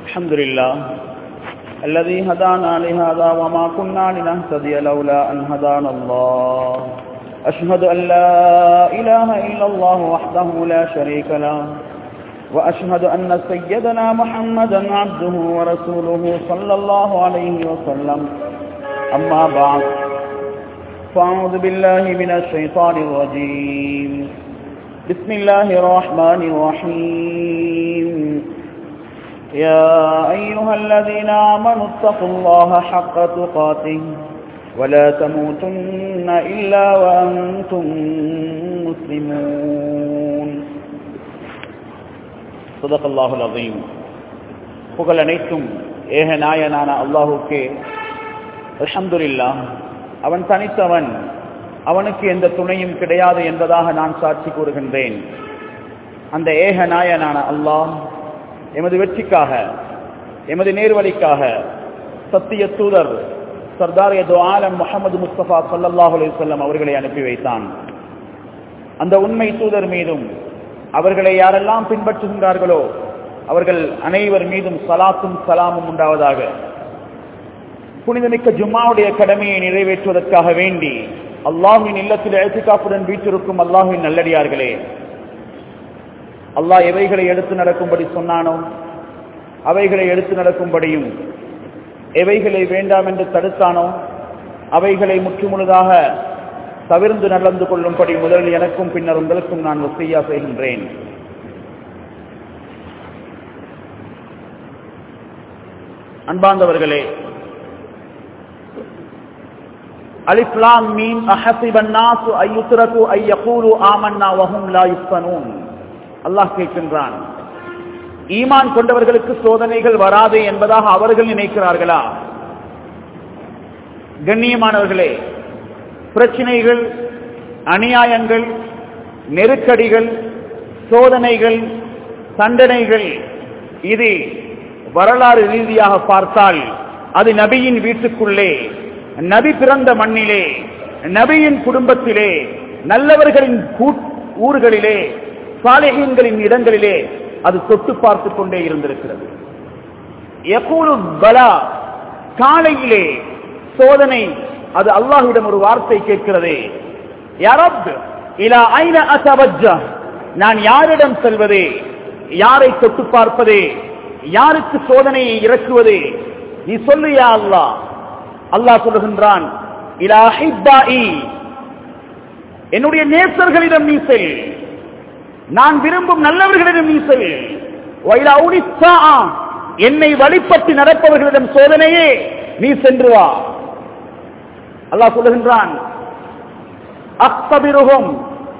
الحمد لله الذي هدانا لهذا وما كنا لنهتدي لولا أن هدانا الله أشهد أن لا إله إلا الله وحده لا شريك له وأشهد أن سيدنا محمدا عبده ورسوله صلى الله عليه وسلم أما بعد فأعوذ بالله من الشيطان الرجيم بسم الله الرحمن الرحيم يا أيها الذين آمنوا اتقوا الله حق تقاته ولا تموتن إلا وأنتم مسلمون صدق الله العظيم புகழ் அனைத்தும் ஏக நாயனான அல்லாஹுக்கே அல்ஹம்துலில்லா அவன் தனித்தவன் அவனுக்கு எந்த துணையும் கிடையாது என்பதாக நான் சாட்சி கூறுகின்றேன் அந்த ஏக நாயனான அல்லாஹ் எமது வெற்றிக்காக எமது நேர்வழிக்காக சத்திய தூதர் சர்தார் எதோ ஆலம் முகமது முஸ்தபா சல்லாஹ் அலிசல்லம் அவர்களை அனுப்பி வைத்தான் அந்த உண்மை தூதர் மீதும் அவர்களை யாரெல்லாம் பின்பற்றுகின்றார்களோ அவர்கள் அனைவர் மீதும் சலாத்தும் சலாமும் உண்டாவதாக புனிதமிக்க ஜும்மாவுடைய கடமையை நிறைவேற்றுவதற்காக வேண்டி அல்லாஹின் இல்லத்தில் எழுத்துக்காப்புடன் வீற்றிருக்கும் அல்லாஹின் நல்லடியார்களே அல்லாஹ் எவைகளை எடுத்து நடக்கும்படி சொன்னானோ அவைகளை எடுத்து நடக்கும்படியும் எவைகளை வேண்டாம் என்று தடுத்தானோ அவைகளை முற்றுமுழுதாக தவிர்ந்து நடந்து கொள்ளும்படி முதலில் எனக்கும் பின்னர் உங்களுக்கும் நான் வசையா செய்கின்றேன் அன்பார்ந்தவர்களே அலிஃப்லாம் மீன் அஹசிபன் நாசு ஐயுத்ரகு ஐயகூலு ஆமன்னா வஹும் லா யுஃப்தனூன் அல்லாஹ் கேட்கின்றான் ஈமான் கொண்டவர்களுக்கு சோதனைகள் வராது என்பதாக அவர்கள் நினைக்கிறார்களா கண்ணியமானவர்களே பிரச்சனைகள் அநியாயங்கள் நெருக்கடிகள் சோதனைகள் தண்டனைகள் இது வரலாறு ரீதியாக பார்த்தால் அது நபியின் வீட்டுக்குள்ளே நபி பிறந்த மண்ணிலே நபியின் குடும்பத்திலே நல்லவர்களின் ஊர்களிலே சாலைகளின் இடங்களிலே அது தொட்டு பார்த்து கொண்டே இருந்திருக்கிறது எப்போது பலா காலையிலே சோதனை அது அல்லாஹிடம் ஒரு வார்த்தை கேட்கிறது நான் யாரிடம் செல்வது யாரை தொட்டு பார்ப்பது யாருக்கு சோதனையை இறக்குவது நீ சொல்லு யா அல்லா அல்லாஹ் சொல்லுகின்றான் என்னுடைய நேசர்களிடம் நீ செல் நான் விரும்பும் நல்லவர்களிடம் நீ செல் என்னை வழிபட்டு நடப்பவர்களிடம் சோதனையே நீ சென்று வா அல்லாஹ் சொல்லுகின்றான் அக்தபிருகும்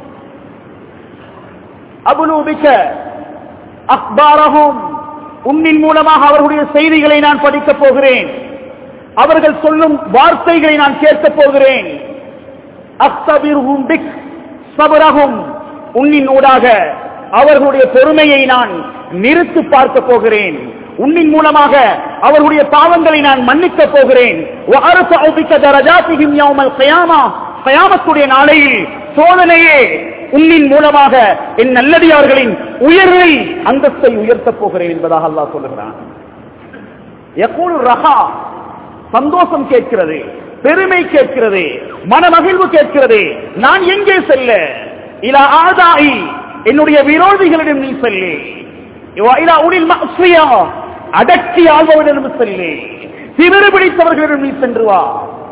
அபுலூபிக்க அக்பாரகும் உன்னின் மூலமாக அவர்களுடைய செய்திகளை நான் படிக்கப் போகிறேன் அவர்கள் சொல்லும் வார்த்தைகளை நான் கேட்கப் போகிறேன் அக்தபிருகும் பிக் சபரகும் உன்னின் ஊடாக அவர்களுடைய பொறுமையை நான் நிறுத்து பார்க்க போகிறேன் உன்னின் மூலமாக அவர்களுடைய பாவங்களை நான் மன்னிக்க போகிறேன் கயாமத்துடைய நாளையில் சோதனையே உன்னின் மூலமாக என் நல்லடியார்களின் உயர்வை அந்தஸ்தை உயர்த்தப் போகிறேன் என்பதாக அல்லாஹ் சொல்லுகிறான் எப்போது ரகா சந்தோஷம் கேட்கிறது பெருமை கேட்கிறது மனமகிழ்வு கேட்கிறது நான் எங்கே செல்ல இல ஆதாயி என்னுடைய விரோதிகளிடம் நீ செல்லு அடக்கி ஆள்பவரிடம் செல்லு திமிரு பிடித்தவர்களிடம் நீ சென்று வா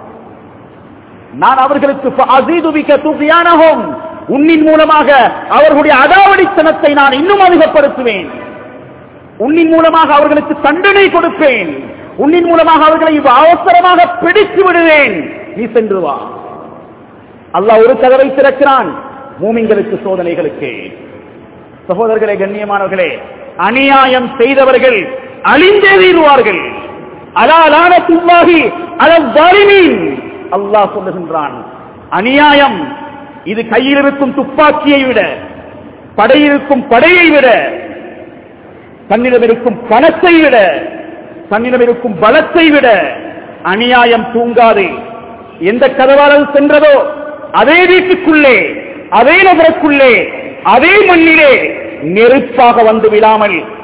நான் அவர்களுக்கு தூக்கியானகும் உன்னின் மூலமாக அவர்களுடைய அடாவடித்தனத்தை நான் இன்னும் அதிகப்படுத்துவேன் உன்னின் மூலமாக அவர்களுக்கு தண்டனை கொடுப்பேன் உன்னின் மூலமாக அவர்களை அவசரமாக பிடித்து விடுவேன் நீ சென்று வா அல்லாஹ் ஒரு கதவை திறக்கிறான் மூமிங்களுக்கு சோதனைகளுக்கு சகோதரர்களே கண்ணியமானவர்களே அநியாயம் செய்தவர்கள் அழிந்தே தீருவார்கள் அலாலான தும்பாகி அதன் வலிமீன் அல்லாஹ் சொல்லுகின்றான் அநியாயம் இது கையில் இருக்கும் துப்பாக்கியை விட படையிருக்கும் படையை விட தன்னிடம் இருக்கும் பணத்தை விட தன்னிடம் இருக்கும் பலத்தை விட அநியாயம் தூங்காது எந்த கதவாளர் சென்றதோ அதே வீட்டுக்குள்ளே அதே நகருக்குள்ளே அதே மண்ணிலே நெருப்பாக வந்து விடாமல்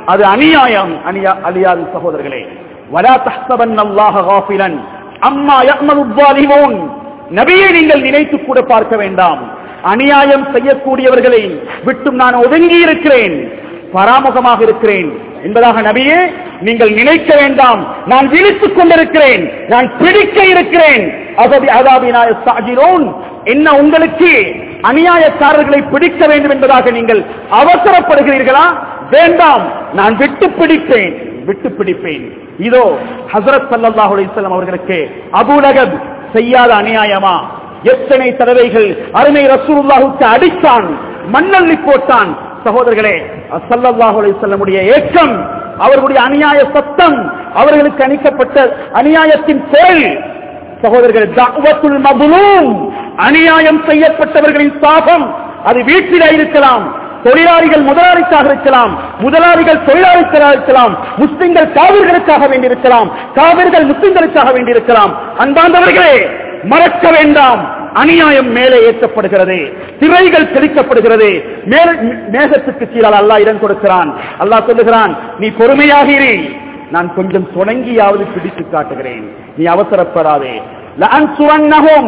அது அநியாயம் அநியா அழியாது சகோதரர்களே வலா தஹ்சபன் அல்லாஹ காஃபிலன் அம்மா யஅமலு ظالمون நபியை நீங்கள் நினைத்து கூட பார்க்க வேண்டாம் அநியாயம் செய்யக்கூடியவர்களை விட்டும் நான் ஒதுங்கி இருக்கிறேன் பராமுகமாக இருக்கிறேன் என்பதாக நபியே நீங்கள் நினைக்க வேண்டாம் நான் விழித்துக் கொண்டிருக்கிறேன் நான் பிடிக்க இருக்கிறேன் அகதி அதாபினாய சாஜிரோன் என்ன உங்களுக்கு அநியாயக்காரர்களை பிடிக்க வேண்டும் என்பதாக நீங்கள் அவசரப்படுகிறீர்களா வேண்டாம் நான் விட்டு பிடிப்பேன் விட்டு பிடிப்பேன் இதோ ஹசரத் சல்லாஹு அலிஸ்லாம் அவர்களுக்கு அபுலகப் செய்யாத அநியாயமா எத்தனை தடவைகள் அருமை ரசூலுல்லாஹுக்கு அடித்தான் மண்ணள்ளி போட்டான் சகோதரர்களே சல்லல்லாஹு அலைஹி வஸல்லமுடைய ஏக்கம் அவர்களுடைய அநியாய சத்தம் அவர்களுக்கு அணிக்கப்பட்ட அநியாயத்தின் செயல் சகோதரர்கள் தஅவத்துல் மظلوم அநியாயம் செய்யப்பட்டவர்களின் சாபம் அது வீட்டிலே இருக்கலாம் தொழிலாளிகள் முதலாளிக்காக இருக்கலாம் முதலாளிகள் தொழிலாளிகளாக இருக்கலாம் முஸ்லிம்கள் காவிர்களுக்காக வேண்டியிருக்கலாம் காவிர்கள் முஸ்லிம்களுக்காக வேண்டியிருக்கலாம் அன்பாந்தவர்களே மறக்க வேண்டாம் அநியாயம் மேலே ஏற்றப்படுகிறது திரைகள் தெளிக்கப்படுகிறது மேல் மேகத்துக்கு கீழால் அல்லாஹ் இடம் கொடுக்கிறான் அல்லாஹ் சொல்லுகிறான் நீ பொறுமையாக இரு நான் கொஞ்சம் தொடங்கியாவது பிடித்து காட்டுகிறேன் நீ அவசரப்படாதே லஅன் சுரன்னஹும்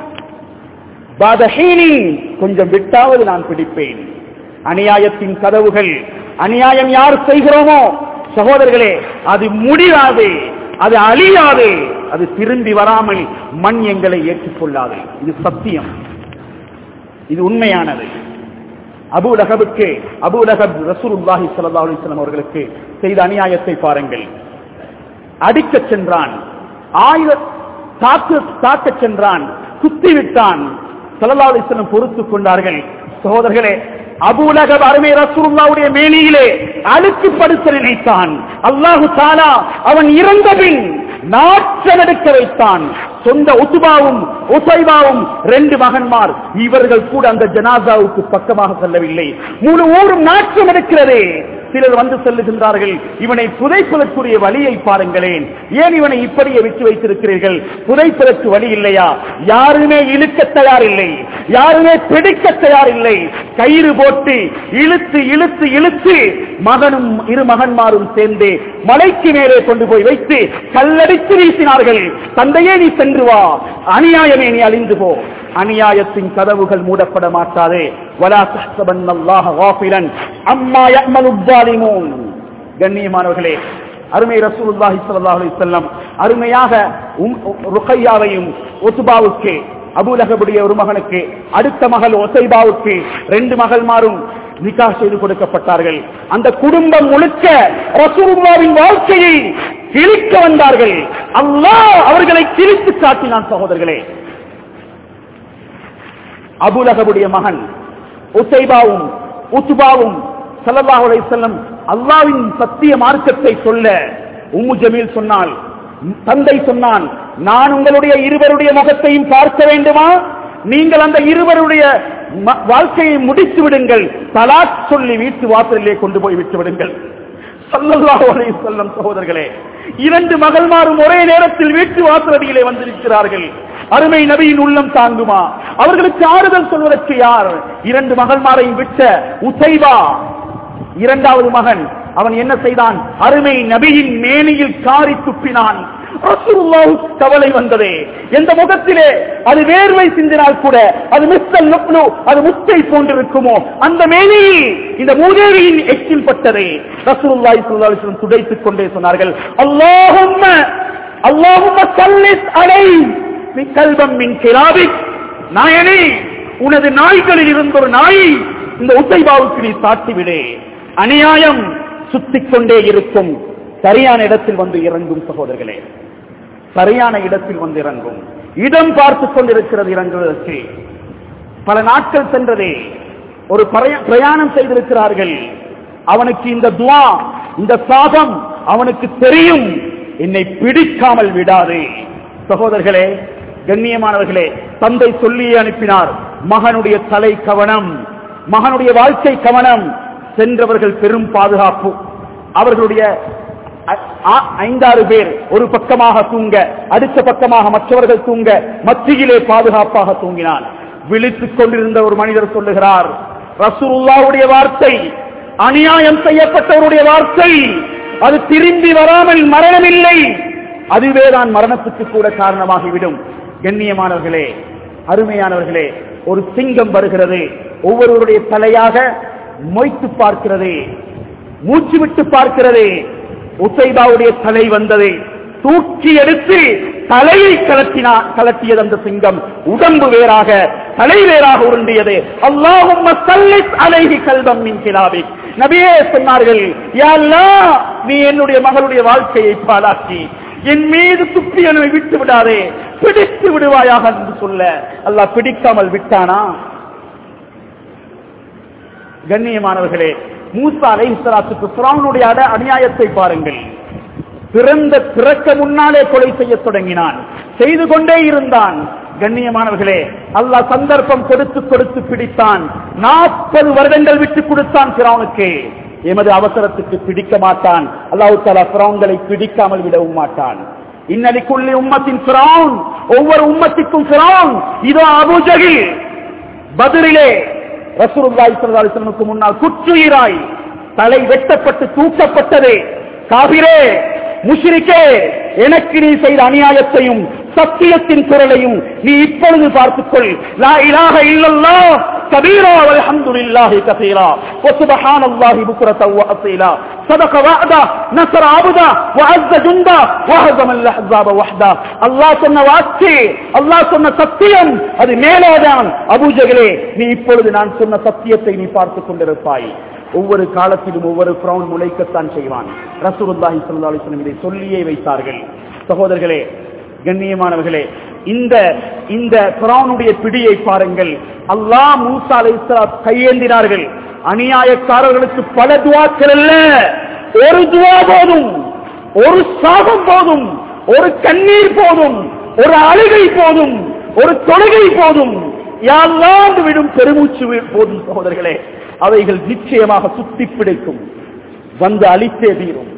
பாத ஹீனி கொஞ்சம் விட்டாவது நான் பிடிப்பேன் அநியாயத்தின் கதவுகள் அநியாயம் யார் செய்கிறோமோ சகோதரர்களே அது முடியாது அது அழியாது அது திரும்பி வராமல் மண் எங்களை ஏற்றுக்கொள்ளாது இது சத்தியம் இது உண்மையானது அபு லகபுக்கு அபு லகப் ரசூலுல்லாஹி ஸல்லல்லாஹு அலைஹி வஸல்லம் அவர்களுக்கு செய்த அநியாயத்தை பாருங்கள் அடிக்கச் சென்றான் ஆயுத தாக்கு தாக்கச் சென்றான் குத்தி விட்டான் ஸல்லல்லாஹு அலைஹி வஸல்லம் பொறுத்துக் கொண்டார்கள் சகோதரர்களே அபூலகப் அருமை ரசூலுல்லாவுடைய மேனியிலே அழுக்கு படுத்த நினைத்தான் அல்லாஹு தாலா அவன் இறந்தபின் நாற்றமெடுக்க வைத்தான் சொந்த உத்துபாவும் உசைபாவும் ரெண்டு மகன்மார் இவர்கள் கூட அந்த ஜனாசாவுக்கு பக்கமாக செல்லவில்லை முழு ஊரும் நாற்றம் எடுக்கிறது சிலர் வந்து சொல்லுகின்றார்கள் இவனை புதைப்பதற்குரிய வழியை பாருங்களேன் ஏன் இவனை இப்படியே விட்டு வைத்திருக்கிறீர்கள் புதைப்பதற்கு வழி இல்லையா யாருமே இழுக்க தயார் இல்லை யாருமே பிடிக்க தயார் இல்லை கயிறு போட்டு இழுத்து இழுத்து இழுத்து மகனும் இரு மகன்மாரும் சேர்ந்து மலைக்கு மேலே கொண்டு போய் வைத்து கல்லடித்து வீசினார்கள் தந்தையே நீ சென்று வா அநியாயமே நீ அழிந்து போ அநியாயத்தின் கதவுகள் மூடப்பட மாட்டாதே வலா தஹ்சபன் அல்லாஹ் காஃபிலன் அம்மா யஅமலு ظالمون கண்ணியமானவர்களே அருமை ரசூலுல்லாஹி ஸல்லல்லாஹு அலைஹி வஸல்லம் அருமையாக உம் ருக்கையாவையும் உத்பாவுக்கு அபூலகபுடைய ஒரு மகனுக்கு அடுத்த மகள் ஒசைபாவுக்கு ரெண்டு மகள்மாரும் நிக்கா செய்து கொடுக்கப்பட்டார்கள் அந்த குடும்பம் முழுக்க ரசூலுல்லாவின் வாழ்க்கையை கிழிக்க வந்தார்கள் அல்லாஹ் அவர்களை கிழித்து காட்டினான் சகோதரர்களே அபுலகபுடைய மகன் உசைபாவும் உத்துபாவும் சல்லல்லாஹு அலைஹி வஸல்லம் அல்லாஹ்வின் சத்திய மார்க்கத்தை சொல்ல உம்மு ஜமீல் சொன்னால் தந்தை சொன்னான் நான் உங்களுடைய இருவருடைய முகத்தையும் பார்க்க வேண்டுமா நீங்கள் அந்த இருவருடைய ம- வாழ்க்கையை முடித்து விடுங்கள் தலாக் சொல்லி வீட்டு வாசலிலே கொண்டு போய் விட்டு விடுங்கள் சல்லல்லாஹு அலைஹி வஸல்லம் சகோதரர்களே இரண்டு மகள்மாரும் ஒரே நேரத்தில் வீட்டு வாசலடியிலே வந்திருக்கிறார்கள் அருமை நபியின் உள்ளம் தாங்குமா அவர்களுக்கு ஆறுதல் சொல்வதற்கு யார் இரண்டு மகள்மாரையும் விட்ட உசைபா இரண்டாவது மகன் அவன் என்ன செய்தான் அருமை நபியின் மேனியில் காரி துப்பினான் ரசூலுல்லாஹுக்கு கவலை வந்ததே எந்த முகத்திலே அது வேர்வை சிந்தினால் கூட அது மிஸ்டல் லுப்னு அது முத்தை போன்றிருக்குமோ அந்த மேனி இந்த மூதேவியின் எச்சில் பட்டதே ரசூலுல்லாஹி ஸல்லல்லாஹு அலைஹி வஸல்லம் துடைத்துக் கொண்டே சொன்னார்கள் அல்லாஹும்ம அல்லாஹும்ம சல்லிஸ் அலை நீ கல்பம் மின் கிராபிக் நாயனே உனது நாய்களில் இருந்த ஒரு நாயை இந்த உசைபாவுக்கு நீ சாட்டிவிடு அநியாயம் சுத்திக் கொண்டே இருக்கும் சரியான இடத்தில் வந்து இறங்கும் சகோதரர்களே சரியான இடத்தில் வந்து இறங்கும் இடம் பார்த்து கொண்டிருக்கிறது இறங்குவதற்கு பல நாட்கள் சென்றதே ஒரு பிரயா- பிரயாணம் செய்திருக்கிறார்கள் அவனுக்கு இந்த துவா இந்த சாபம் அவனுக்கு தெரியும் என்னை பிடிக்காமல் விடாதே சகோதரர்களே கண்ணியமானவர்களே தந்தை சொல்லி அனுப்பினார் மகனுடைய தலை கவனம் மகனுடைய வாழ்க்கை கவனம் சென்றவர்கள் பெரும் பாதுகாப்பு அவர்களுடைய அ- ஆ- ஐந்தாறு பேர் ஒரு பக்கமாக தூங்க அடுத்த பக்கமாக மற்றவர்கள் தூங்க மத்தியிலே பாதுகாப்பாக தூங்கினான் விழித்துக் கொண்டிருந்த ஒரு மனிதர் சொல்லுகிறார் ரசூலுல்லாவுடைய வார்த்தை அநியாயம் செய்யப்பட்டவருடைய வார்த்தை அது திரும்பி வராமல் மரணமில்லை அதுவேதான் மரணத்துக்கு கூட காரணமாகிவிடும் கண்ணியமானவர்களே அருமையானவர்களே ஒரு சிங்கம் வருகிறது ஒவ்வொருவருடைய தலையாக மொய்த்து பார்க்கிறது மூச்சு விட்டு பார்க்கிறது உசைபாவுடைய தலை வந்தது தூக்கி எடுத்து தலையை கலட்டினா கலட்டியது அந்த சிங்கம் உடம்பு வேறாக தலை வேறாக உருண்டியது அல்லாஹும் அலைஹி கல்வம் மின் கிலாபி நபியே சொன்னார்கள் யா அல்லாஹ், நீ என்னுடைய மகளுடைய வாழ்க்கையை பாலாக்கி என் மீது துப்பி என்னை விட்டு விடாதே பிடித்து விடுவாயாக என்று சொல்ல அல்லாஹ் பிடிக்காமல் விட்டானா கண்ணியமானவர்களே மூசா அலைஹிஸ்ஸலாத்துக்கு ஃபிரௌனுடைய அட அநியாயத்தை பாருங்கள் பிறந்த பிறக்க முன்னாலே கொலை செய்ய தொடங்கினான் செய்து கொண்டே இருந்தான் கண்ணியமானவர்களே அல்லாஹ் சந்தர்ப்பம் கொடுத்து கொடுத்து பிடித்தான் நாற்பது வருடங்கள் விட்டு கொடுத்தான் பிறவுனுக்கு எமது அவசரத்துக்கு பிடிக்க மாட்டான் அல்லாஹு தாலா பிறவுன்களை பிடிக்காமல் விடவும் மாட்டான் இன்னலிக்குள்ளி உம்மத்தின் பிறவுன் ஒவ்வொரு உம்மத்திற்கும் பிறவுன் இதோ அபுஜகில் பதிலே ரசூலுல்லாஹி ஸல்லல்லாஹு அலைஹி வஸல்லமுக்கு முன்னால் குற்றுயிராய் தலை வெட்டப்பட்டு தூக்கப்பட்டது காபிரே முஷ்ரிக்கே எனக்கு நீ செய்த அநியாயத்தையும் சத்தியத்தின் குரலையும் நீ இப்பொழுது பார்த்துக்கொள் லா இலாஹ இல்லல்லாஹ் கபீரா வல்ஹம்துலில்லாஹி கஸீரா வசுப்ஹானல்லாஹி புக்ரத வஅஸீலா صدق وعده نصر عبده وعز جنده وهزم الاحزاب وحده அல்லாஹ் சொன்ன வாக்கு அல்லாஹ் சொன்ன சத்தியம் அது மேலேதான் அபூஜகளே நீ இப்பொழுது நான் சொன்ன சத்தியத்தை நீ பார்த்துக் கொண்டிருப்பாய் ஒவ்வொரு காலத்திலும் ஒவ்வொரு பிரவுன் முளைக்கத்தான் செய்வான் ரசூலுல்லாஹி ஸல்லல்லாஹு அலைஹி வஸல்லம் இதை சொல்லியே வைத்தார்கள் சகோதரர்களே கண்ணியமானவர்களே இந்த இந்த பிரவுனுடைய பிடியை பாருங்கள் அல்லாஹ் மூசா அலைஹிஸ்ஸலாம் கையேந்தினார்கள் அநியாயக்காரர்களுக்கு பல துவாக்கள் அல்ல ஒரு துவா போதும் ஒரு சாபம் போதும் ஒரு கண்ணீர் போதும் ஒரு அழுகை போதும் ஒரு தொழுகை போதும் யாழ்லாண்டு விடும் பெருமூச்சு வி- போதும் சகோதரர்களே அவைகள் நிச்சயமாக சுத்தி பிடிக்கும் வந்து அழித்தே தீரும்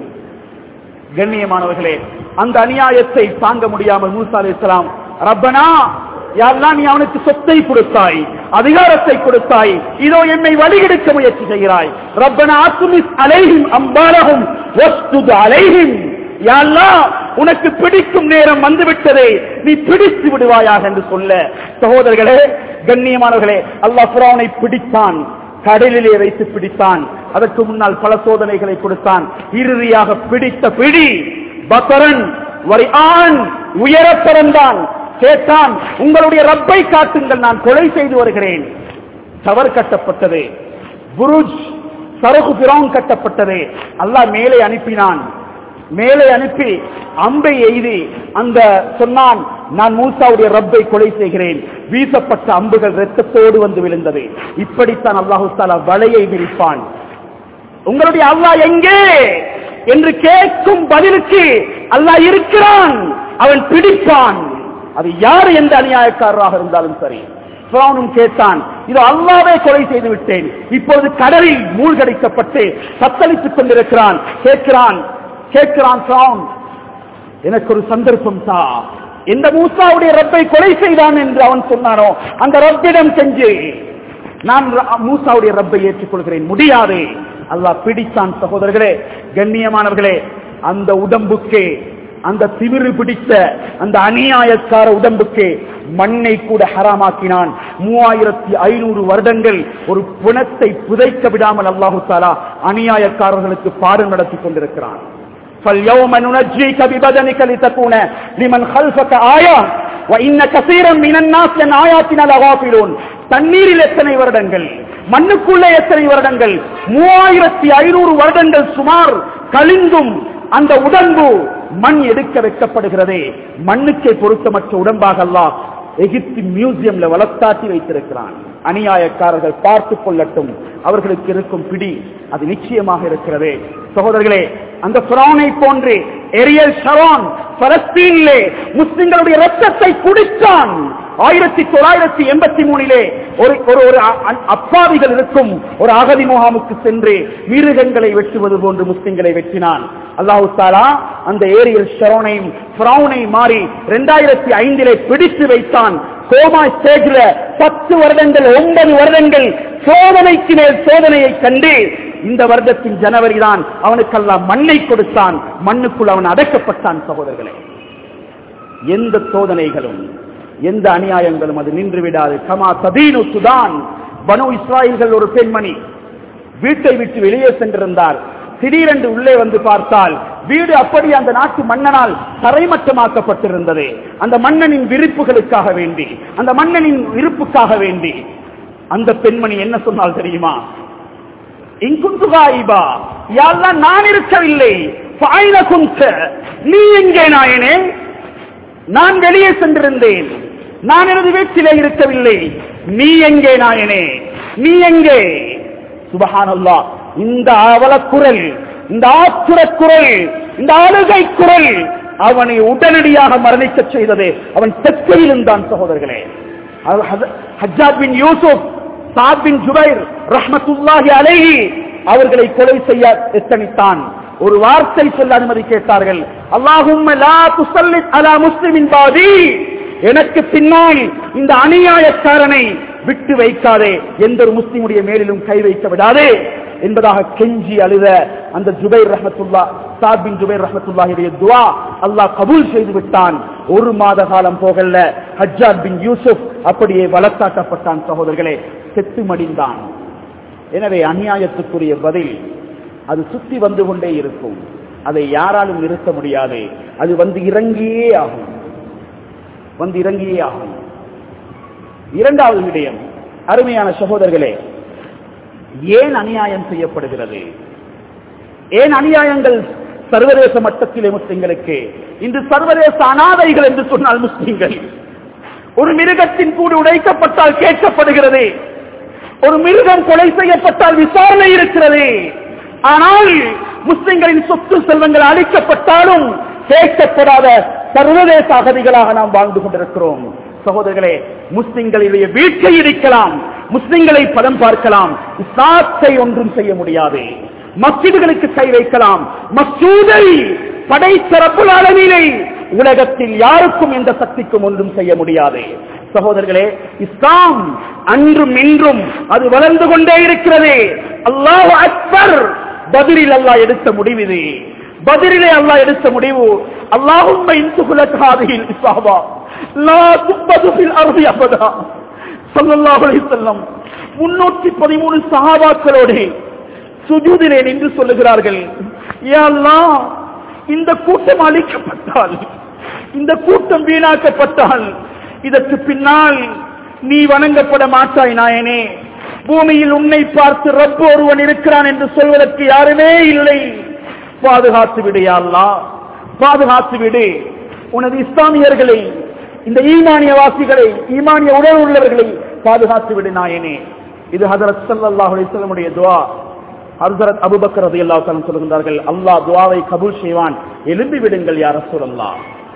கண்ணியமானவர்களே அந்த அநியாயத்தை தாங்க முடியாமல் மூசா அலைஹிஸ்ஸலாம் ரப்பனா யாரெல்லாம் நீ அவனுக்கு சொத்தை கொடுத்தாய் அதிகாரத்தை கொடுத்தாய் இதோ என்னை வழிகெடுக்க முயற்சி செய்கிறாய் ரப்பனா அத்துமிஸ் அலைஹிம் அம்பாலகும் வஸ்துது அலைஹிம் யா அல்லாஹ், உனக்கு பிடிக்கும் நேரம் வந்துவிட்டதே நீ பிடித்து விடுவாயாக என்று சொல்ல சகோதரர்களே கண்ணியமானவர்களே அல்லாஹ் ஃபிரௌனை பிடித்தான் கடலிலே வைத்து பிடித்தான் அதற்கு முன்னால் பல சோதனைகளை கொடுத்தான் இறுதியாக பிடித்த பிடி பக்கரன் வரிஆன் உயர பிறந்தான் கேட்டான் உங்களுடைய ரப்பை காட்டுங்கள் நான் கொலை செய்து வருகிறேன் சவர் கட்டப்பட்டது புருஜ் சரகு பிரான் கட்டப்பட்டது அல்லாஹ் மேலே அனுப்பினான் மேலே அனுப்பி அம்பை எய்தி அந்த சொன்னான் நான் மூசாவுடைய ரப்பை கொலை செய்கிறேன் வீசப்பட்ட அம்புகள் இரத்தத்தோடு வந்து விழுந்தது இப்படித்தான் அல்லாஹு தாலா வலையை விரிப்பான் உங்களுடைய அல்லாஹ் எங்கே என்று கேட்கும் பதிலுக்கு அல்லாஹ் இருக்கிறான் அவன் பிடிப்பான் அது யார் எந்த அநியாயக்காரராக இருந்தாலும் சரி பிரானும் கேட்டான் இது அல்லாவே கொலை செய்து விட்டேன் இப்பொழுது கடலில் மூழ்கடிக்கப்பட்டு தத்தளித்துக் கொண்டிருக்கிறான் கேட்கிறான் கேட்கிறான் பிரான் எனக்கு ஒரு சந்தர்ப்பம் தா எந்த மூசாவுடைய ரப்பை கொலை செய்தான் என்று அவன் சொன்னானோ அந்த ரப்பிடம் செஞ்சு நான் ர- மூசாவுடைய ரப்பை ஏற்றுக்கொள்கிறேன் முடியாது அல்லாஹ் பிடித்தான் சகோதரர்களே கண்ணியமானவர்களே அந்த உடம்புக்கே அந்த திமிரு பிடித்த அந்த அநியாயக்கார உடம்புக்கு மண்ணை கூட ஹராமாக்கினான் மூவாயிரத்தி ஐநூறு வருடங்கள் ஒரு புணத்தை புதைக்க விடாமல் அல்லாஹு தாலா அநியாயக்காரர்களுக்கு பாடம் நடத்தி கொண்டிருக்கிறான் فاليوم ننجيك ببدنك لتكون لمن خلفك آية وإن كثيرا من الناس عن آياتنا لغافلون தண்ணீரில் எத்தனை வருடங்கள் மண்ணுக்குள்ளே எத்தனை வருடங்கள் மூவாயிரத்தி ஐநூறு வருடங்கள் சுமார் கழிந்தும் அந்த உடம்பு மண் எடுக்க வைக்கப்படுகிறதே மண்ணுக்கே பொருத்தமற்ற உடம்பாக அல்லாஹ் எகிப்து மியூசியம்ல வளர்த்தாட்டி வைத்திருக்கிறான் அநியாயக்காரர்கள் பார்த்துக் கொள்ளட்டும் அவர்களுக்கு இருக்கும் பிடி அது நிச்சயமாக இருக்கிறது சகோதரர்களே அந்த பிரானை போன்று எரியல் ஷரோன் பலஸ்தீனிலே முஸ்லிம்களுடைய ரத்தத்தை குடித்தான் ஆயிரத்தி தொள்ளாயிரத்தி எண்பத்தி மூணிலே ஒரு ஒரு ஒரு அ- அ- அப்பாவிகள் இருக்கும் ஒரு அகதி முகாமுக்கு சென்று மிருகங்களை வெட்டுவது போன்று முஸ்லிம்களை வெட்டினான் அல்லாஹு தாலா அந்த ஏரியல் ஷரோனையும் பிரவுனை மாறி இரண்டாயிரத்தி ஐந்திலே பிடித்து வைத்தான் கோமா ஸ்டேஜ்ல பத்து வருடங்கள் ஒன்பது வருடங்கள் சோதனைக்கு மேல் சோதனையை கண்டு இந்த வருடத்தின் ஜனவரி தான் அவனுக்கெல்லாம் மண்ணை கொடுத்தான் மண்ணுக்குள் அவன் அடக்கப்பட்டான் சகோதரர்களே எந்த சோதனைகளும் எந்த அநியாயங்களும் அது நின்று விடாது கமா சதீனு சுதான் பனு இஸ்ராயல்கள் ஒரு பெண்மணி வீட்டை விட்டு வெளியே சென்றிருந்தார் திடீரென்று உள்ளே வந்து பார்த்தால் வீடு அப்படி அந்த நாட்டு மன்னனால் தரைமட்டமாக்கப்பட்டிருந்தது அந்த மன்னனின் விருப்புகளுக்காக வேண்டி அந்த மன்னனின் விருப்புக்காக வேண்டி அந்த பெண்மணி என்ன சொன்னால் தெரியுமா இங்குந்துகாயிபா யாரெல்லாம் நான் இருக்கவில்லை பாயின குந்த நீ எங்கே நாயனே நான் வெளியே சென்றிருந்தேன் நான் எனது வீட்டிலே இருக்கவில்லை நீ எங்கே நாயனே நீ எங்கே சுபஹானல்லா இந்த அவலக்குரல் இந்த ஆத்துர குரல் இந்த அழுகை குரல் அவனை உடனடியாக மரணிக்க செய்தது அவன் தெற்கையில் இருந்தான் சகோதரர்களே அது ஹஜ- ஹஜ்ஜாத் பின் யூசுப் சாத் பின் ஜுபைர் ரஹ்மத்துல்லாஹி அலைஹி அவர்களை கொலை செய்ய எத்தனித்தான் ஒரு வார்த்தை சொல்ல அனுமதி கேட்டார்கள் அல்லாஹும்ம லா துஸல்லித் அலா முஸ்லிமின் பாதி எனக்கு பின்னால் இந்த அநியாயக்காரனை விட்டு வைக்காதே எந்த ஒரு முஸ்லிமுடைய மேலிலும் கை வைக்க விடாதே என்பதாக கெஞ்சி அழுத அந்த ஜுபைர் ரஹமத்துல்லா சாத் பின் ஜுபைர் ரஹமத்துல்லாஹுடைய துவா அல்லாஹ் கபூல் செய்து விட்டான் ஒரு மாத காலம் போகல ஹஜ்ஜாத் பின் யூசுப் அப்படியே வளர்த்தாக்கப்பட்டான் சகோதரர்களே செத்து மடிந்தான் எனவே அநியாயத்துக்குரிய பதில் அது சுத்தி வந்து கொண்டே இருக்கும் அதை யாராலும் நிறுத்த முடியாது அது வந்து இறங்கியே ஆகும் வந்து இறங்கியே ஆகும் இரண்டாவது விடயம் அருமையான சகோதரர்களே ஏன் அநியாயம் செய்யப்படுகிறது ஏன் அநியாயங்கள் சர்வதேச மட்டத்திலே முஸ்லிம்களுக்கு இன்று சர்வதேச அனாதைகள் என்று சொன்னால் முஸ்லிம்கள் ஒரு மிருகத்தின் கூடு உடைக்கப்பட்டால் கேட்கப்படுகிறது ஒரு மிருகம் கொலை செய்யப்பட்டால் விசாரணை இருக்கிறது ஆனால் முஸ்லிம்களின் சொத்து செல்வங்கள் அளிக்கப்பட்டாலும் கேட்கப்படாத சர்வதேச அகதிகளாக நாம் வாழ்ந்து கொண்டிருக்கிறோம் சகோதரர்களே முஸ்லிம்களுடைய வீட்டை இடிக்கலாம் முஸ்லிம்களை பதம் பார்க்கலாம் இஸ்லாத்தை ஒன்றும் செய்ய முடியாது மஸ்ஜிதுகளுக்கு கை வைக்கலாம் மசூதை படைத்த ரப்புல் ஆலமீனை உலகத்தில் யாருக்கும் எந்த சக்திக்கும் ஒன்றும் செய்ய முடியாது சகோதரர்களே இஸ்லாம் அன்றும் இன்றும் அது வளர்ந்து கொண்டே இருக்கிறது அல்லாஹ் அக்பர் பதிலில் அல்லாஹ் எடுத்த முடிவு இது பதிலிலே அல்லாஹ் எடுத்த முடிவு அல்லாஹும் இன்சுகுலகாதியில் இஸ்லாமா லா துப்பது ஃபில் அர்தி அபதா ஸல்லல்லாஹு அலைஹி வஸல்லம் 313 சஹாபாக்களோடு சுஜூதிலே நின்று சொல்லுகிறார்கள் யா அல்லாஹ் இந்த கூட்டம் அழிக்கப்பட்டால் இந்த கூட்டம் வீணாக்கப்பட்டால் இதற்கு பின்னால் நீ வணங்கப்பட மாட்டாய் நாயனே பூமியில் உன்னை பார்த்து ரப்பு ஒருவன் இருக்கிறான் என்று சொல்வதற்கு யாருமே இல்லை பாதுகாத்து விடு யா அல்லாஹ் பாதுகாத்து விடு உனது இஸ்லாமியர்களை இந்த ஈமானிய வாசிகளை ஈமானிய உடல் உள்ளவர்களை பாதுகாத்து விடு நாயனே இது ஹதரத் ஸல்லல்லாஹு அலைஹி வஸல்லமுடைய துஆ ஹர்சரத் அபுபக்கர் ரலியல்லாஹு தஆலா சொல்கின்றார்கள் அல்லாஹ் துஆவை கபூல் செய்வான் எழும்பி விடுங்கள் யா ரசூலல்லாஹ்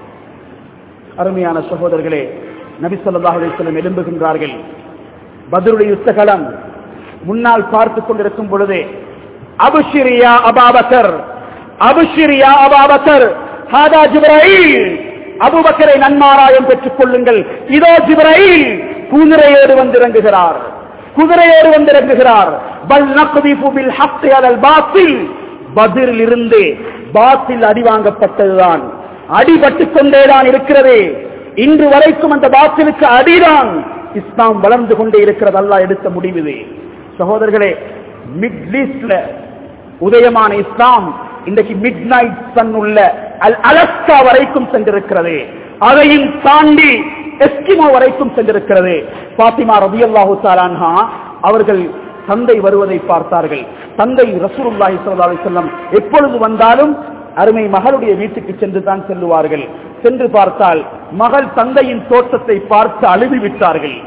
அருமையான சகோதரர்களே நபி ஸல்லல்லாஹு அலைஹி வஸல்லம் எழும்புகின்றார்கள் பத்ருடைய யுத்தகலம் முன்னால் பார்த்து கொண்டிருக்கும் பொழுதே அபுஷிரியா அபாபக்கர் அபுஷிரியா அபாபக்கர் ஹாதா ஜிப்ராயில் அபுபக்கரை நன்மாராயம் பெற்றுக் கொள்ளுங்கள் இதோ ஜிப்ராயில் குதிரையோடு வந்து இறங்குகிறார் குதிரையோடு வந்து இறங்குகிறார் பல் நக்திஃபு பில் ஹக்தி அலல் பாத்தில் பதிரில் இருந்து பாத்தில் அடி வாங்கப்பட்டதுதான் அடிபட்டுக் கொண்டேதான் இருக்கிறது இன்று வரைக்கும் அந்த பாத்திலுக்கு அடிதான் இஸ்லாம் வளர்ந்து கொண்டே இருக்கிறது அல்லாஹ் எடுத்த முடிவு இது சகோதரர்களே மிட் ஈஸ்ட்ல உதயமான இஸ்லாம் இன்றைக்கு மிட் நைட் சன் உள்ள அல் அலஸ்கா வரைக்கும் சென்றிருக்கிறது அதையும் தாண்டி எஸ்கிமோ வரைக்கும் சென்றிருக்கிறது பாத்திமா ரபியல்லாஹு தாலான்ஹா அவர்கள் தந்தை வருவதை பார்த்தார்கள் தந்தை ரசூலுல்லாஹி ஸல்லல்லாஹு அலைஹி வஸல்லம் எப்பொழுது வந்தாலும் அருமை மகளுடைய வீட்டுக்கு சென்று தான் செல்லுவார்கள் சென்று பார்த்தால் மகள் தந்தையின் தோற்றத்தை பார்த்து அழுது விட்டார்கள்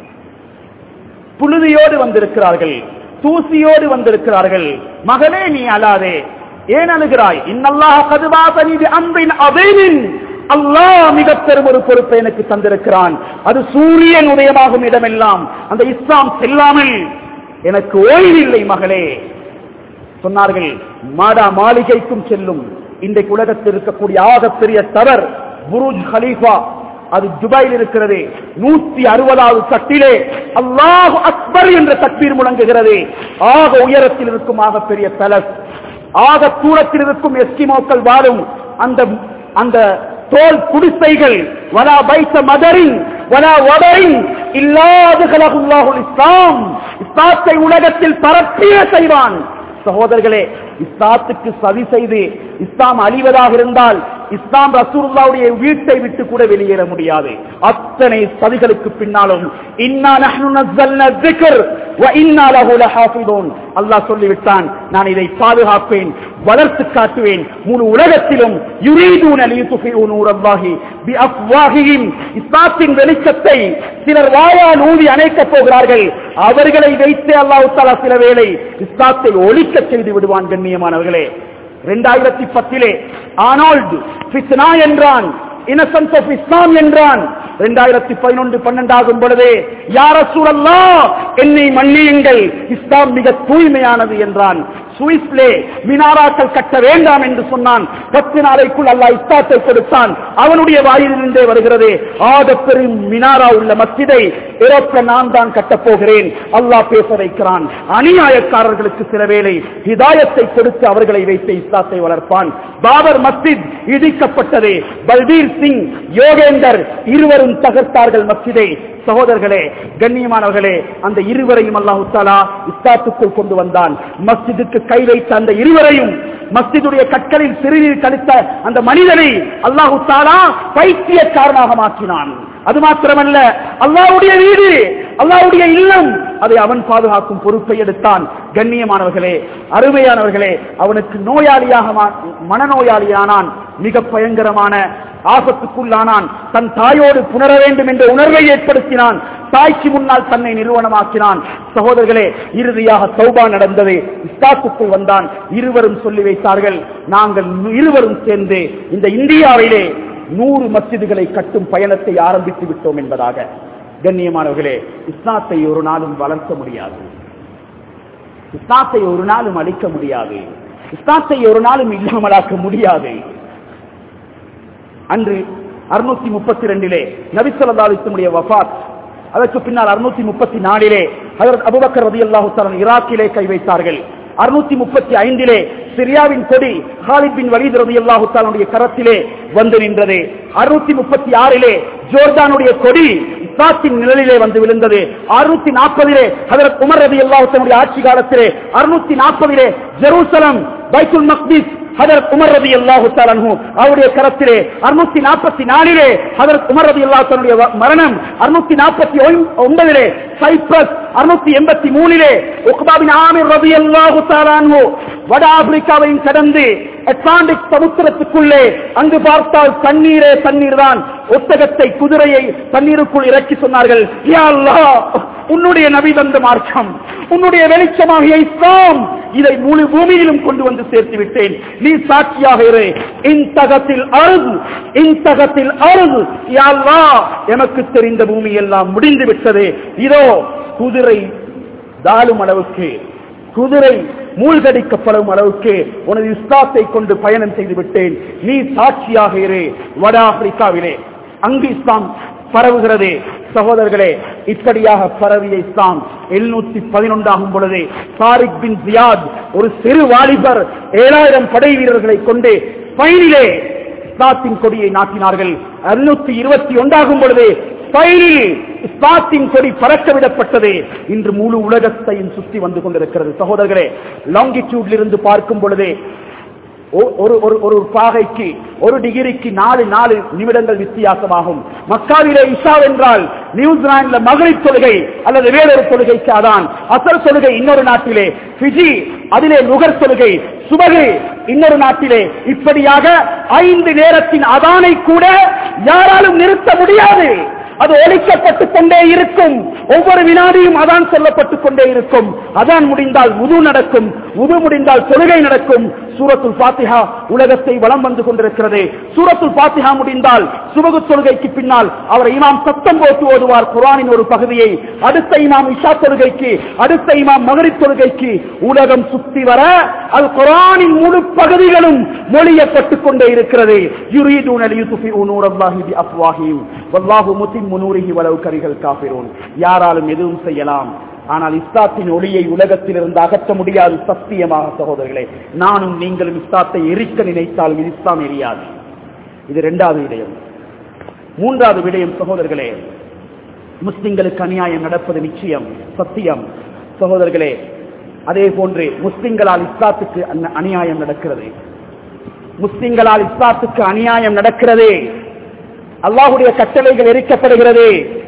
புழுதியோடு வந்திருக்கிறார்கள் தூசியோடு வந்திருக்கிறார்கள் மகளே நீ அழாதே ஏன் அழுகிறாய் இன்னல்லாஹ் கதுவாசனி அம்பின் அபேனின் அல்லாஹ் மிக பெரும் ஒரு பொறுப்பை எனக்கு தந்திருக்கிறான் அது சூரியன் உதயமாகும் இடமெல்லாம் அந்த இஸ்லாம் செல்லாமல் எனக்கு ஓய்வில்லை மகளே சொன்னார்கள் மாடா மாளிகைக்கும் செல்லும் இன்றைக்கு உலகத்தில் இருக்கக்கூடிய ஆகப்பெரிய தவர் புருஜ் ஹலீஃபா அது துபாயில் இருக்கிறது நூத்தி அறுபதாவது தட்டிலே அல்லாஹ் அக்பர் என்ற தக்பீர் முழங்குகிறது ஆக உயரத்தில் இருக்கும் ஆக பெரிய பேலஸ் ஆக தூரத்தில் இருக்கும் எஸ்கிமோக்கள் வாழும் அந்த அந்த தோல் குடிசைகள் வலா பைத்த மதரின் வலா வடரின் இல்லாதுகளாகுல்லாஹுல் இஸ்லாம் இஸ்லாத்தை உலகத்தில் பரப்பிய செய்வான் சகோதரர்களே இஸ்லாத்துக்கு சதி செய்து இஸ்லாம் அழிவதாக இருந்தால் இஸ்லாம் ரசூலுல்லாவுடைய வீட்டை விட்டு கூட வெளியேற முடியாது அத்தனை சதிகளுக்கு பின்னாலும் இன்னா நஹ்னு நஸ்ஸல்னா ذிக்ர் வ இன்னா லஹு லஹாஃபிதூன் அல்லாஹ் சொல்லிவிட்டான் நான் இதை பாதுகாப்பேன் வளர்த்து காட்டுவேன் முழு உலகத்திலும் யுரீதூன லியுத்ஃபிஉ நூரல்லாஹி பிஅஃவாஹிஹிம் இஸ்லாத்தின் வெளிச்சத்தை சிலர் வாயால் ஊதி அணைக்கப் போகிறார்கள் அவர்களை வைத்து அல்லாஹ் தஆலா சில வேளை இஸ்லாத்தை ஒழிக்கச் செய்து விடுவான் கண்ணியமானவர்களே இரண்டாயிரத்தி பத்திலே ஆனால்டு ஃபித்னா என்றான் இன்னசென்ஸ் ஆஃப் இஸ்லாம் என்றான் இரண்டாயிரத்தி பதினொன்று பன்னெண்டாகும் பொழுது யார சூழல்லா என்னை மன்னியுங்கள் இஸ்லாம் மிக தூய்மையானது என்றான் சுவிஸ்லே மினாராக்கள் கட்ட வேண்டாம் என்று சொன்னான் பத்து நாளைக்குள் அல்லாஹ் இஸ்லாத்தை கொடுத்தான் அவனுடைய வாயிலிருந்தே வருகிறது ஆக பெரும் மினாரா உள்ள மஸ்ஜிதை இறக்க நான் தான் கட்டப் போகிறேன் அல்லாஹ் பேச வைக்கிறான் அநியாயக்காரர்களுக்கு சில வேளை ஹிதாயத்தை கொடுத்து அவர்களை வைத்து இஸ்லாத்தை வளர்ப்பான் பாபர் மஸ்ஜித் இடிக்கப்பட்டது பல்பீர் சிங் யோகேந்தர் இருவரும் தகர்த்தார்கள் மஸ்ஜிதை சகோதரர்களே கண்ணியமானவர்களே அந்த இருவரையும் அல்லாஹு தாலா இஸ்லாத்துக்குள் கொண்டு வந்தான் மஸ்ஜிதுக்கு கை வைத்த அந்த இருவரையும் மஸ்ஜிதுடைய கற்களில் சிறுநீர் கழித்த அந்த மனிதனை அல்லாஹு தாலா பைத்தியக்காரனாக மாற்றினான் அது மாத்திரமல்ல அல்லாவுடைய வீடு அல்லாவுடைய இல்லம் அதை அவன் பாதுகாக்கும் பொறுப்பை எடுத்தான் கண்ணியமானவர்களே அருமையானவர்களே அவனுக்கு நோயாளியாக மா- மனநோயாளியானான் மிக பயங்கரமான ஆபத்துக்குள்ளானான் தன் தாயோடு புணர வேண்டும் என்ற உணர்வை ஏற்படுத்தினான் தாய்க்கு முன்னால் தன்னை நிறுவனமாக்கினான் சகோதரர்களே இறுதியாக சௌபா நடந்தது இஸ்லாத்துக்குள் வந்தான் இருவரும் சொல்லி வைத்தார்கள் நாங்கள் இருவரும் சேர்ந்து இந்த இந்தியாவிலே நூறு மஸ்ஜிதுகளை கட்டும் பயணத்தை ஆரம்பித்து விட்டோம் என்பதாக கண்ணியமானவர்களே இஸ்லாத்தை ஒரு நாளும் வளர்க்க முடியாது இஸ்லாத்தை ஒரு நாளும் அழிக்க முடியாது இஸ்லாத்தை ஒரு நாளும் இல்லாமலாக்க முடியாது அன்று அறுநூத்தி முப்பத்தி ரெண்டிலே நபிசல்லாத்துடைய வஃபாத் அதற்கு பின்னால் அறுநூத்தி முப்பத்தி நாலிலே அதற்கு அபுபக்கர் ரதி அல்லாஹு ஈராக்கிலே கை வைத்தார்கள் அறுநூத்தி முப்பத்தி ஐந்திலே சிரியாவின் கொடி ஹாலித் பின் வலீத் ரதி அல்லாஹு கரத்திலே வந்து நின்றது அறுநூத்தி முப்பத்தி ஆறிலே ஜோர்டானுடைய கொடி இஸ்லாத்தின் நிழலிலே வந்து விழுந்தது அறுநூத்தி நாற்பதிலே ஹதரத் உமர் ரதி அல்லாஹுடைய ஆட்சி காலத்திலே அறுநூத்தி நாற்பதிலே ஜெருசலம் பைத்துல் மக்தீஸ் ஹதரத் உமர் ரதி அல்லாஹு தலன்ஹு அவருடைய கரத்திலே அறுநூத்தி நாற்பத்தி நாலிலே ஹதரத் உமர் ரதி அல்லாஹனுடைய மரணம் அறுநூத்தி நாற்பத்தி ஒன்பதிலே சைப்ரஸ் அறுநூத்தி எண்பத்தி மூணிலே உக்பாபின் ஆமிர் ரதி அல்லாஹு தலான்ஹு வட ஆப்பிரிக்காவையும் கடந்து அட்லாண்டிக் சமுத்திரத்துக்குள்ளே அங்கு பார்த்தால் தண்ணீரே தண்ணீர் தான் ஒட்டகத்தை குதிரையை தண்ணீருக்குள் இறக்கி சொன்னார்கள் யா அல்லாஹ் உன்னுடைய நபி தந்த மார்க்கம் உன்னுடைய வெளிச்சமாகிய இஸ்லாம் இதை முழு பூமியிலும் கொண்டு வந்து சேர்த்து விட்டேன் நீ சாட்சியாக இரு இந்தகத்தில் அருகு இந்தகத்தில் அருகு யா அல்லாஹ் எமக்கு தெரிந்த பூமி எல்லாம் முடிந்து விட்டது இதோ குதிரை தாழும் அளவுக்கு குதிரை மூழ்கடிக்கப்படும் அளவுக்கு உனது இஸ்லாத்தை கொண்டு பயணம் செய்து விட்டேன் நீ சாட்சியாக இரு வட ஆப்பிரிக்காவிலே அங்கு இஸ்லாம் பரவுகிறது சகோதரர்களே இப்படியாக பரவிய இஸ்லாம் எழுநூத்தி பதினொன்றாகும் பொழுது தாரிக் பின் ஜியாத் ஒரு சிறு வாலிபர் ஏழாயிரம் படை வீரர்களை கொண்டு பயனிலே இஸ்லாத்தின் கொடியை நாட்டினார்கள் அறுநூத்தி இருபத்தி ஒன்றாகும் பொழுது ஸ்பெயினில் இஸ்லாத்தின் கொடி பறக்க விடப்பட்டது இன்று முழு உலகத்தையும் சுற்றி வந்து கொண்டிருக்கிறது சகோதரர்களே லாங்கிடியூட்ல இருந்து பார்க்கும் பொழுது ஒ- ஒரு ஒரு ஒரு பாகைக்கு ஒரு டிகிரிக்கு நாலு நாலு நிமிடங்கள் வித்தியாசமாகும் மக்காவிலே இஷா என்றால் நியூசிலாந்துல மகளிர் தொழுகை அல்லது வேறொரு தொழுகைக்கு அதான் அசல் தொழுகை இன்னொரு நாட்டிலே பிஜி அதிலே நுகர் தொழுகை சுபகு இன்னொரு நாட்டிலே இப்படியாக ஐந்து நேரத்தின் அதானை கூட யாராலும் நிறுத்த முடியாது அது ஒழிக்கப்பட்டுக் கொண்டே இருக்கும் ஒவ்வொரு வினாடியும் அதான் சொல்லப்பட்டுக் கொண்டே இருக்கும் அதான் முடிந்தால் உது நடக்கும் உது முடிந்தால் தொழுகை நடக்கும் சூரத்துல் பாத்திஹா உலகத்தை வலம் வந்து கொண்டிருக்கிறது சூரத்துல் பாத்திஹா முடிந்தால் சுபகு தொழுகைக்கு பின்னால் அவர் இமாம் சத்தம் போட்டு ஓதுவார் குரானின் ஒரு பகுதியை அடுத்த இமாம் இஷா தொழுகைக்கு அடுத்த இமாம் மகரிப் தொழுகைக்கு உலகம் சுத்தி வர அது குரானின் முழு பகுதிகளும் மொழியப்பட்டுக் கொண்டே இருக்கிறது யுரீதூன லியுத்ஃபிஉ நூரல்லாஹி பிஅஃவாஹிஹிம் வல்லாஹு முத்திம்மு நூரிஹி வலவு கரிகள் காபிரூன் யாராலும் எதுவும் செய்யலாம் ஆனால் இஸ்லாத்தின் ஒளியை உலகத்தில் இருந்து அகற்ற முடியாது சத்தியமாக சகோதரர்களே நானும் நீங்களும் இஸ்லாத்தை எரிக்க நினைத்தாலும் இது இஸ்லாம் எரியாது இது இரண்டாவது விடயம் மூன்றாவது விடயம் சகோதரர்களே முஸ்லிம்களுக்கு அநியாயம் நடப்பது நிச்சயம் சத்தியம் சகோதரர்களே அதே போன்று முஸ்லிம்களால் இஸ்லாத்துக்கு அந்- அநியாயம் நடக்கிறது முஸ்லிம்களால் இஸ்லாத்துக்கு அநியாயம் நடக்கிறது அல்லாஹுடைய கட்டளைகள் எரிக்கப்படுகிறது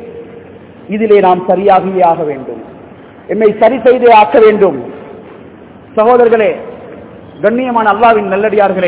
இதிலே நாம் சரியாகவே ஆக வேண்டும் என்னை சரி செய்தே ஆக்க வேண்டும் சகோதரர்களே கண்ணியமான அல்லாவின் நல்லடியார்களே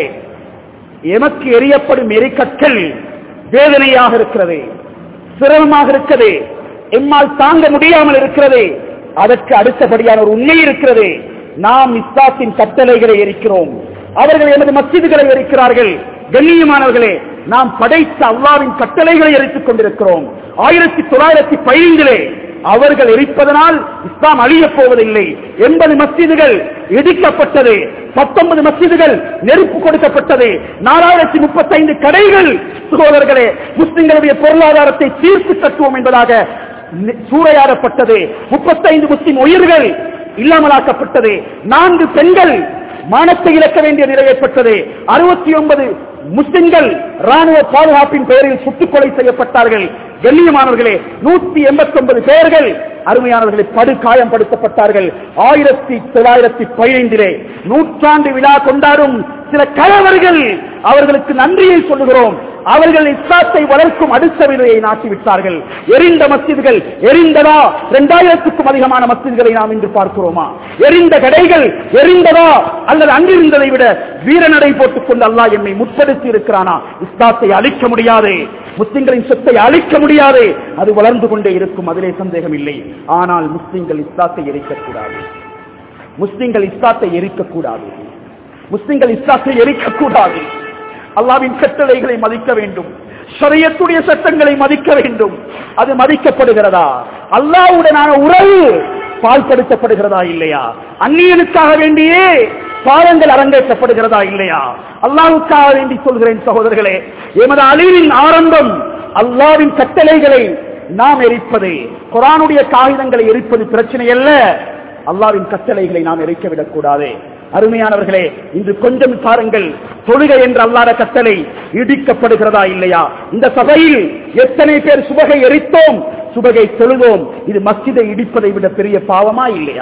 எமக்கு எரியப்படும் எரிக்கற்கள் வேதனையாக இருக்கிறது சிரமமாக இருக்கிறது எம்மால் தாங்க முடியாமல் இருக்கிறது அதற்கு அடுத்தபடியான ஒரு உண்மை இருக்கிறது நாம் இஸ்லாத்தின் கட்டளைகளை எரிக்கிறோம் அவர்கள் எமது மஸ்ஜிதுகளை எரிக்கிறார்கள் கண்ணியமானவர்களே நாம் படைத்த அல்லாவின் கட்டளைகளை எரித்துக் கொண்டிருக்கிறோம் ஆயிரத்தி தொள்ளாயிரத்தி பதினைந்திலே அவர்கள் எரிப்பதனால் இஸ்லாம் அழியப் போவதில்லை எண்பது மஸ்ஜிதுகள் இடிக்கப்பட்டது பத்தொன்பது மஸ்ஜிதுகள் நெருப்பு கொடுக்கப்பட்டது நாலாயிரத்தி முப்பத்தைந்து கடைகள் சகோதரர்களே முஸ்லிம்களுடைய பொருளாதாரத்தை தீர்த்து கட்டுவோம் என்பதாக நி- சூறையாடப்பட்டது முப்பத்தைந்து முஸ்லிம் உயிர்கள் இல்லாமலாக்கப்பட்டது நான்கு பெண்கள் மானத்தை இழக்க வேண்டிய நிலை ஏற்பட்டது அறுபத்தி ஒன்பது முஸ்லிம்கள் ராணுவ பாதுகாப்பின் பெயரில் சுட்டுக் கொலை செய்யப்பட்டார்கள் கண்ணியமானவர்களே நூத்தி எண்பத்தி ஒன்பது பேர்கள் அருமையானவர்களை படு காயப்படுத்தப்பட்டார்கள் ஆயிரத்தி தொள்ளாயிரத்தி பதினைந்திலே நூற்றாண்டு விழா கொண்டாடும் சில கழவர்கள் அவர்களுக்கு நன்றியை சொல்லுகிறோம் அவர்கள் இஸ்லாத்தை வளர்க்கும் அடுத்த விலையை நாட்டிவிட்டார்கள் எரிந்த மஸ்ஜிதுகள் எரிந்ததா இரண்டாயிரத்துக்கும் அதிகமான மஸ்ஜிதுகளை நாம் இன்று பார்க்கிறோமா எரிந்த கடைகள் எரிந்ததா அல்லது அங்கிருந்ததை விட வீரநடை போட்டுக் கொண்டு அல்லாஹ் எம்மை முற்படுத்தி இருக்கிறானா இஸ்லாத்தை அழிக்க முடியாது முஸ்லிம்களின் சொத்தை அழிக்க முடியாது அது வளர்ந்து கொண்டே இருக்கும் அதிலே சந்தேகம் இல்லை ஆனால் முஸ்லிம்கள் இஸ்லாத்தை எரிக்கக்கூடாது முஸ்லிம்கள் இஸ்லாத்தை எரிக்கக்கூடாது முஸ்லிம்கள் இஸ்லாத்தை எரிக்கக்கூடாது அல்லாவின் கட்டளைகளை மதிக்க வேண்டும் ஷரியத்துடைய சட்டங்களை மதிக்க வேண்டும் அது மதிக்கப்படுகிறதா அல்லாவுடனான உறவு பால்படுத்தப்படுகிறதா இல்லையா அந்நியனுக்காக வேண்டியே பாவங்கள் அரங்கேற்றப்படுகிறதா இல்லையா அல்லாவுக்காக வேண்டி சொல்கிறேன் சகோதரர்களே எமது அழிவின் ஆரம்பம் அல்லாவின் கட்டளைகளை நாம் எரிப்பது குரானுடைய காகிதங்களை எரிப்பது பிரச்சனை அல்ல அல்லாவின் கட்டளைகளை நாம் எரிக்கவிடக் கூடாது அருமையானவர்களே இன்று கொஞ்சம் பாருங்கள் தொழுகை என்ற அல்லாத கட்டளை இடிக்கப்படுகிறதா இல்லையா இந்த சபையில் எத்தனை பேர் சுபகை எரித்தோம் சுபகை தொழுதோம் இது மஸ்ஜிதை இடிப்பதை விட பெரிய பாவமா இல்லையா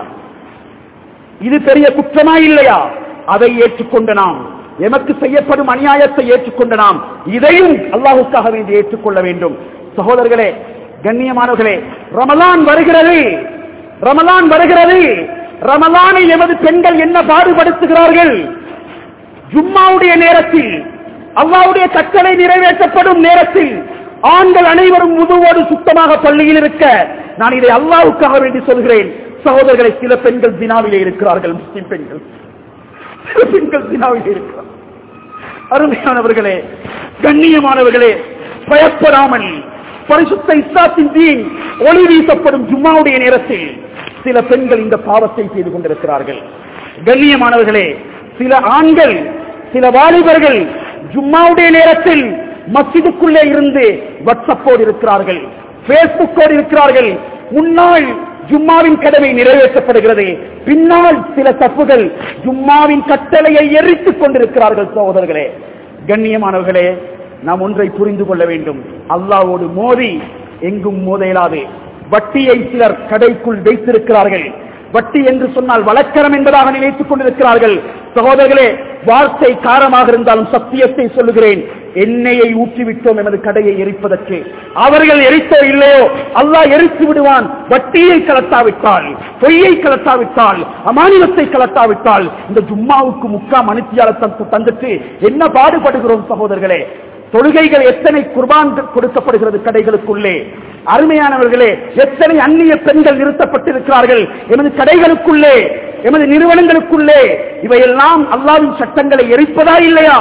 இது பெரிய குற்றமா இல்லையா அதை ஏற்றுக்கொண்ட நாம் எமக்கு செய்யப்படும் அநியாயத்தை ஏற்றுக்கொண்ட நாம் இதையும் அல்லாஹுக்காக வேண்டி ஏற்றுக்கொள்ள வேண்டும் சகோதரர்களே கண்ணியமானவர்களே ரமலான் வருகிறது ரமலான் வருகிறது ரமலானை எமது பெண்கள் என்ன பாடுபடுத்துகிறார்கள் ஜும்மாவுடைய நேரத்தில் அல்லாவுடைய கட்டளை நிறைவேற்றப்படும் நேரத்தில் ஆண்கள் அனைவரும் முதுவோடு சுத்தமாக பள்ளியில் இருக்க நான் இதை அல்லாவுக்காக வேண்டி சொல்கிறேன் சகோதரர்களை சில பெண்கள் தினாவிலே இருக்கிறார்கள் முஸ்லிம் பெண்கள் சில பெண்கள் தினாவிலே இருக்கிறார் அருமையானவர்களே கண்ணியமானவர்களே பயப்படாமல் பரிசுத்த இஸ்லாத்தின் தீன் ஒளி வீசப்படும் ஜும்மாவுடைய நேரத்தில் சில பெண்கள் இந்த பாவத்தை செய்து கொண்டிருக்கிறார்கள் கண்ணியமானவர்களே சில ஆண்கள் சில வாலிபர்கள் ஜும்மாவுடைய நேரத்தில் மஸ்ஜிதுக்குள்ளே இருந்து வாட்ஸ்அப்போடு இருக்கிறார்கள் பேஸ்புக்கோடு இருக்கிறார்கள் முன்னாள் ஜும்மாவின் கடமை நிறைவேற்றப்படுகிறது பின்னால் சில தப்புகள் ஜும்மாவின் கட்டளையை எரித்துக் கொண்டிருக்கிறார்கள் சகோதரர்களே கண்ணியமானவர்களே நாம் ஒன்றை புரிந்து கொள்ள வேண்டும் அல்லாவோடு மோதி எங்கும் மோத இயலாது வட்டியை சிலர் கடைக்குள் வைத்திருக்கிறார்கள் வட்டி என்று சொன்னால் வழக்கரம் என்பதாக நினைத்துக் கொண்டிருக்கிறார்கள் சகோதரர்களே வார்த்தை காரமாக இருந்தாலும் சத்தியத்தை சொல்லுகிறேன் எண்ணெயை ஊற்றிவிட்டோம் எமது கடையை எரிப்பதற்கு அவர்கள் எரித்தோ இல்லையோ அல்லாஹ் எரித்து விடுவான் வட்டியை கலட்டாவிட்டால் பொய்யை கலட்டாவிட்டால் அமானியத்தை கலட்டாவிட்டால் இந்த ஜும்மாவுக்கு முக்காம் அனுப்பியாளர் தந்துட்டு என்ன பாடுபடுகிறோம் சகோதரர்களே தொழுகைகள் எத்தனை குர்பான் கொடுக்கப்படுகிறது கடைகளுக்குள்ளே அருமையானவர்களே எத்தனை அந்நிய பெண்கள் நிறுத்தப்பட்டிருக்கிறார்கள் எமது கடைகளுக்குள்ளே எமது நிறுவனங்களுக்குள்ளே இவையெல்லாம் அல்லாவின் சட்டங்களை எரிப்பதா இல்லையா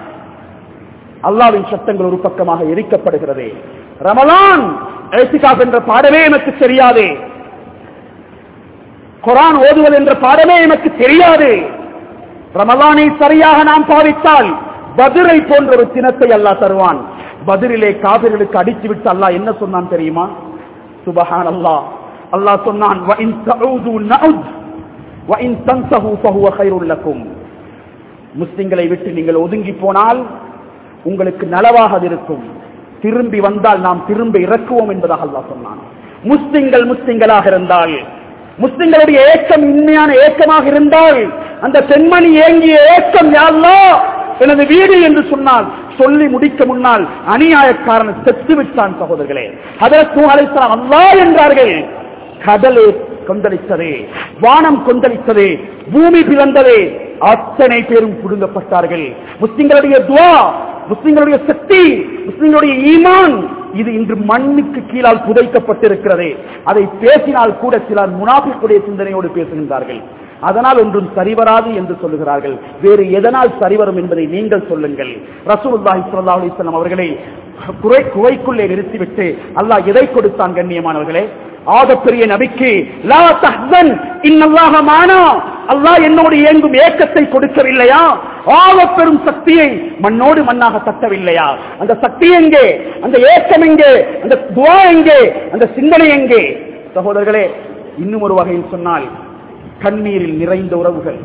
அல்லாவின் சட்டங்கள் ஒரு பக்கமாக எரிக்கப்படுகிறது ரமலான் ஏசிகாப் என்ற பாடமே எனக்கு தெரியாது குரான் ஓதுவது என்ற பாடமே எனக்கு தெரியாது ரமலானை சரியாக நாம் பாவித்தால் பதிரை போன்ற ஒரு தினத்தை அல்லாஹ் தருவான் பதிரிலே காவிர்களுக்கு அடித்து விட்டு அல்லாஹ் என்ன சொன்னான் தெரியுமா சுபஹான் அல்லாஹ் அல்லாஹ் சொன்னான் وَإِن تَعُودُوا نَعُدْ وَإِن تَنْتَهُوا فَهُوَ خَيْرٌ لَكُمْ முஸ்லிம்களை விட்டு நீங்கள் ஒதுங்கி போனால் உங்களுக்கு நலவாக அது இருக்கும் திரும்பி வந்தால் நாம் திரும்ப இறக்குவோம் என்பதாக அல்லாஹ் சொன்னான் முஸ்லிம்கள் முஸ்லிம்களாக இருந்தால் முஸ்லிம்களுடைய ஏக்கம் உண்மையான ஏக்கமாக இருந்தால் அந்த பெண்மணி ஏங்கிய ஏக்கம் யாழ்லா எனது வீடு என்று சொன்னால் சொல்லி முடிக்க முன்னால் அநியாயக்காரன் செத்து விட்டான் சகோதரர்களே அதற்கு அழைத்தான் அல்லா என்றார்கள் கடலே கொந்தளித்தது வானம் கொந்தளித்தது பூமி பிளந்தது அத்தனை பேரும் குடுங்கப்பட்டார்கள் முஸ்லிம்களுடைய துவா முஸ்லிம்களுடைய சக்தி முஸ்லிம்களுடைய ஈமான் இது இன்று மண்ணுக்கு கீழால் புதைக்கப்பட்டிருக்கிறது அதை பேசினால் கூட சிலர் முனாபிக்குடைய சிந்தனையோடு பேசுகின்றார்கள் அதனால் ஒன்றும் சரிவராது என்று சொல்லுகிறார்கள் வேறு எதனால் சரிவரும் என்பதை நீங்கள் சொல்லுங்கள் ரசூலுல்லாஹி ஸல்லல்லாஹு அலைஹி வஸல்லம் அவர்களை குறை குவைக்குள்ளே நிறுத்திவிட்டு அல்லாஹ் எதை கொடுத்தான் கண்ணியமானவர்களே ஆகப்பெரிய நபிக்கு லா தஹ்சன் இன்னல்லாஹ மானா அல்லாஹ் என்னோடு இயங்கும் ஏக்கத்தை கொடுக்கவில்லையா ஆக பெரும் சக்தியை மண்ணோடு மண்ணாக தட்டவில்லையா அந்த சக்தி எங்கே அந்த ஏக்கம் எங்கே அந்த துவா எங்கே அந்த சிந்தனை எங்கே சகோதரர்களே இன்னும் ஒரு வகையில் சொன்னால் கண்ணீரில் நிறைந்த உறவுகள்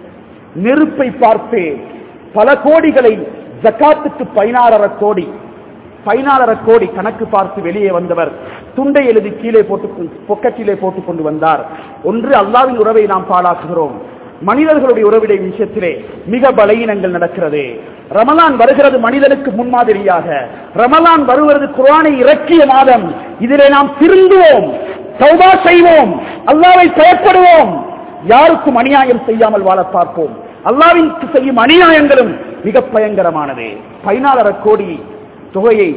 நெருப்பை பார்த்து பல கோடிகளை ஜக்காத்துக்கு பதினாறரை கோடி பதினாலரை கோடி கணக்கு பார்த்து வெளியே வந்தவர் துண்டை எழுதி கீழே போட்டு பொக்கட்டிலே போட்டுக் கொண்டு வந்தார் ஒன்று அல்லாவின் உறவை நாம் பாழாக்குகிறோம் மனிதர்களுடைய உறவுடைய விஷயத்திலே மிக பலகீனங்கள் நடக்கிறது ரமலான் வருகிறது மனிதனுக்கு முன்மாதிரியாக ரமலான் வருவது குரானை இறக்கிய மாதம் இதிலே நாம் திருந்துவோம் சௌபா செய்வோம் அல்லாவை பயப்படுவோம் யாருக்கும் அநியாயம் செய்யாமல் வாழ பார்ப்போம் அல்லாவிற்கு செய்யும் அநியாயங்களும் மிக பயங்கரமானது பதினாலரை கோடி தொகையை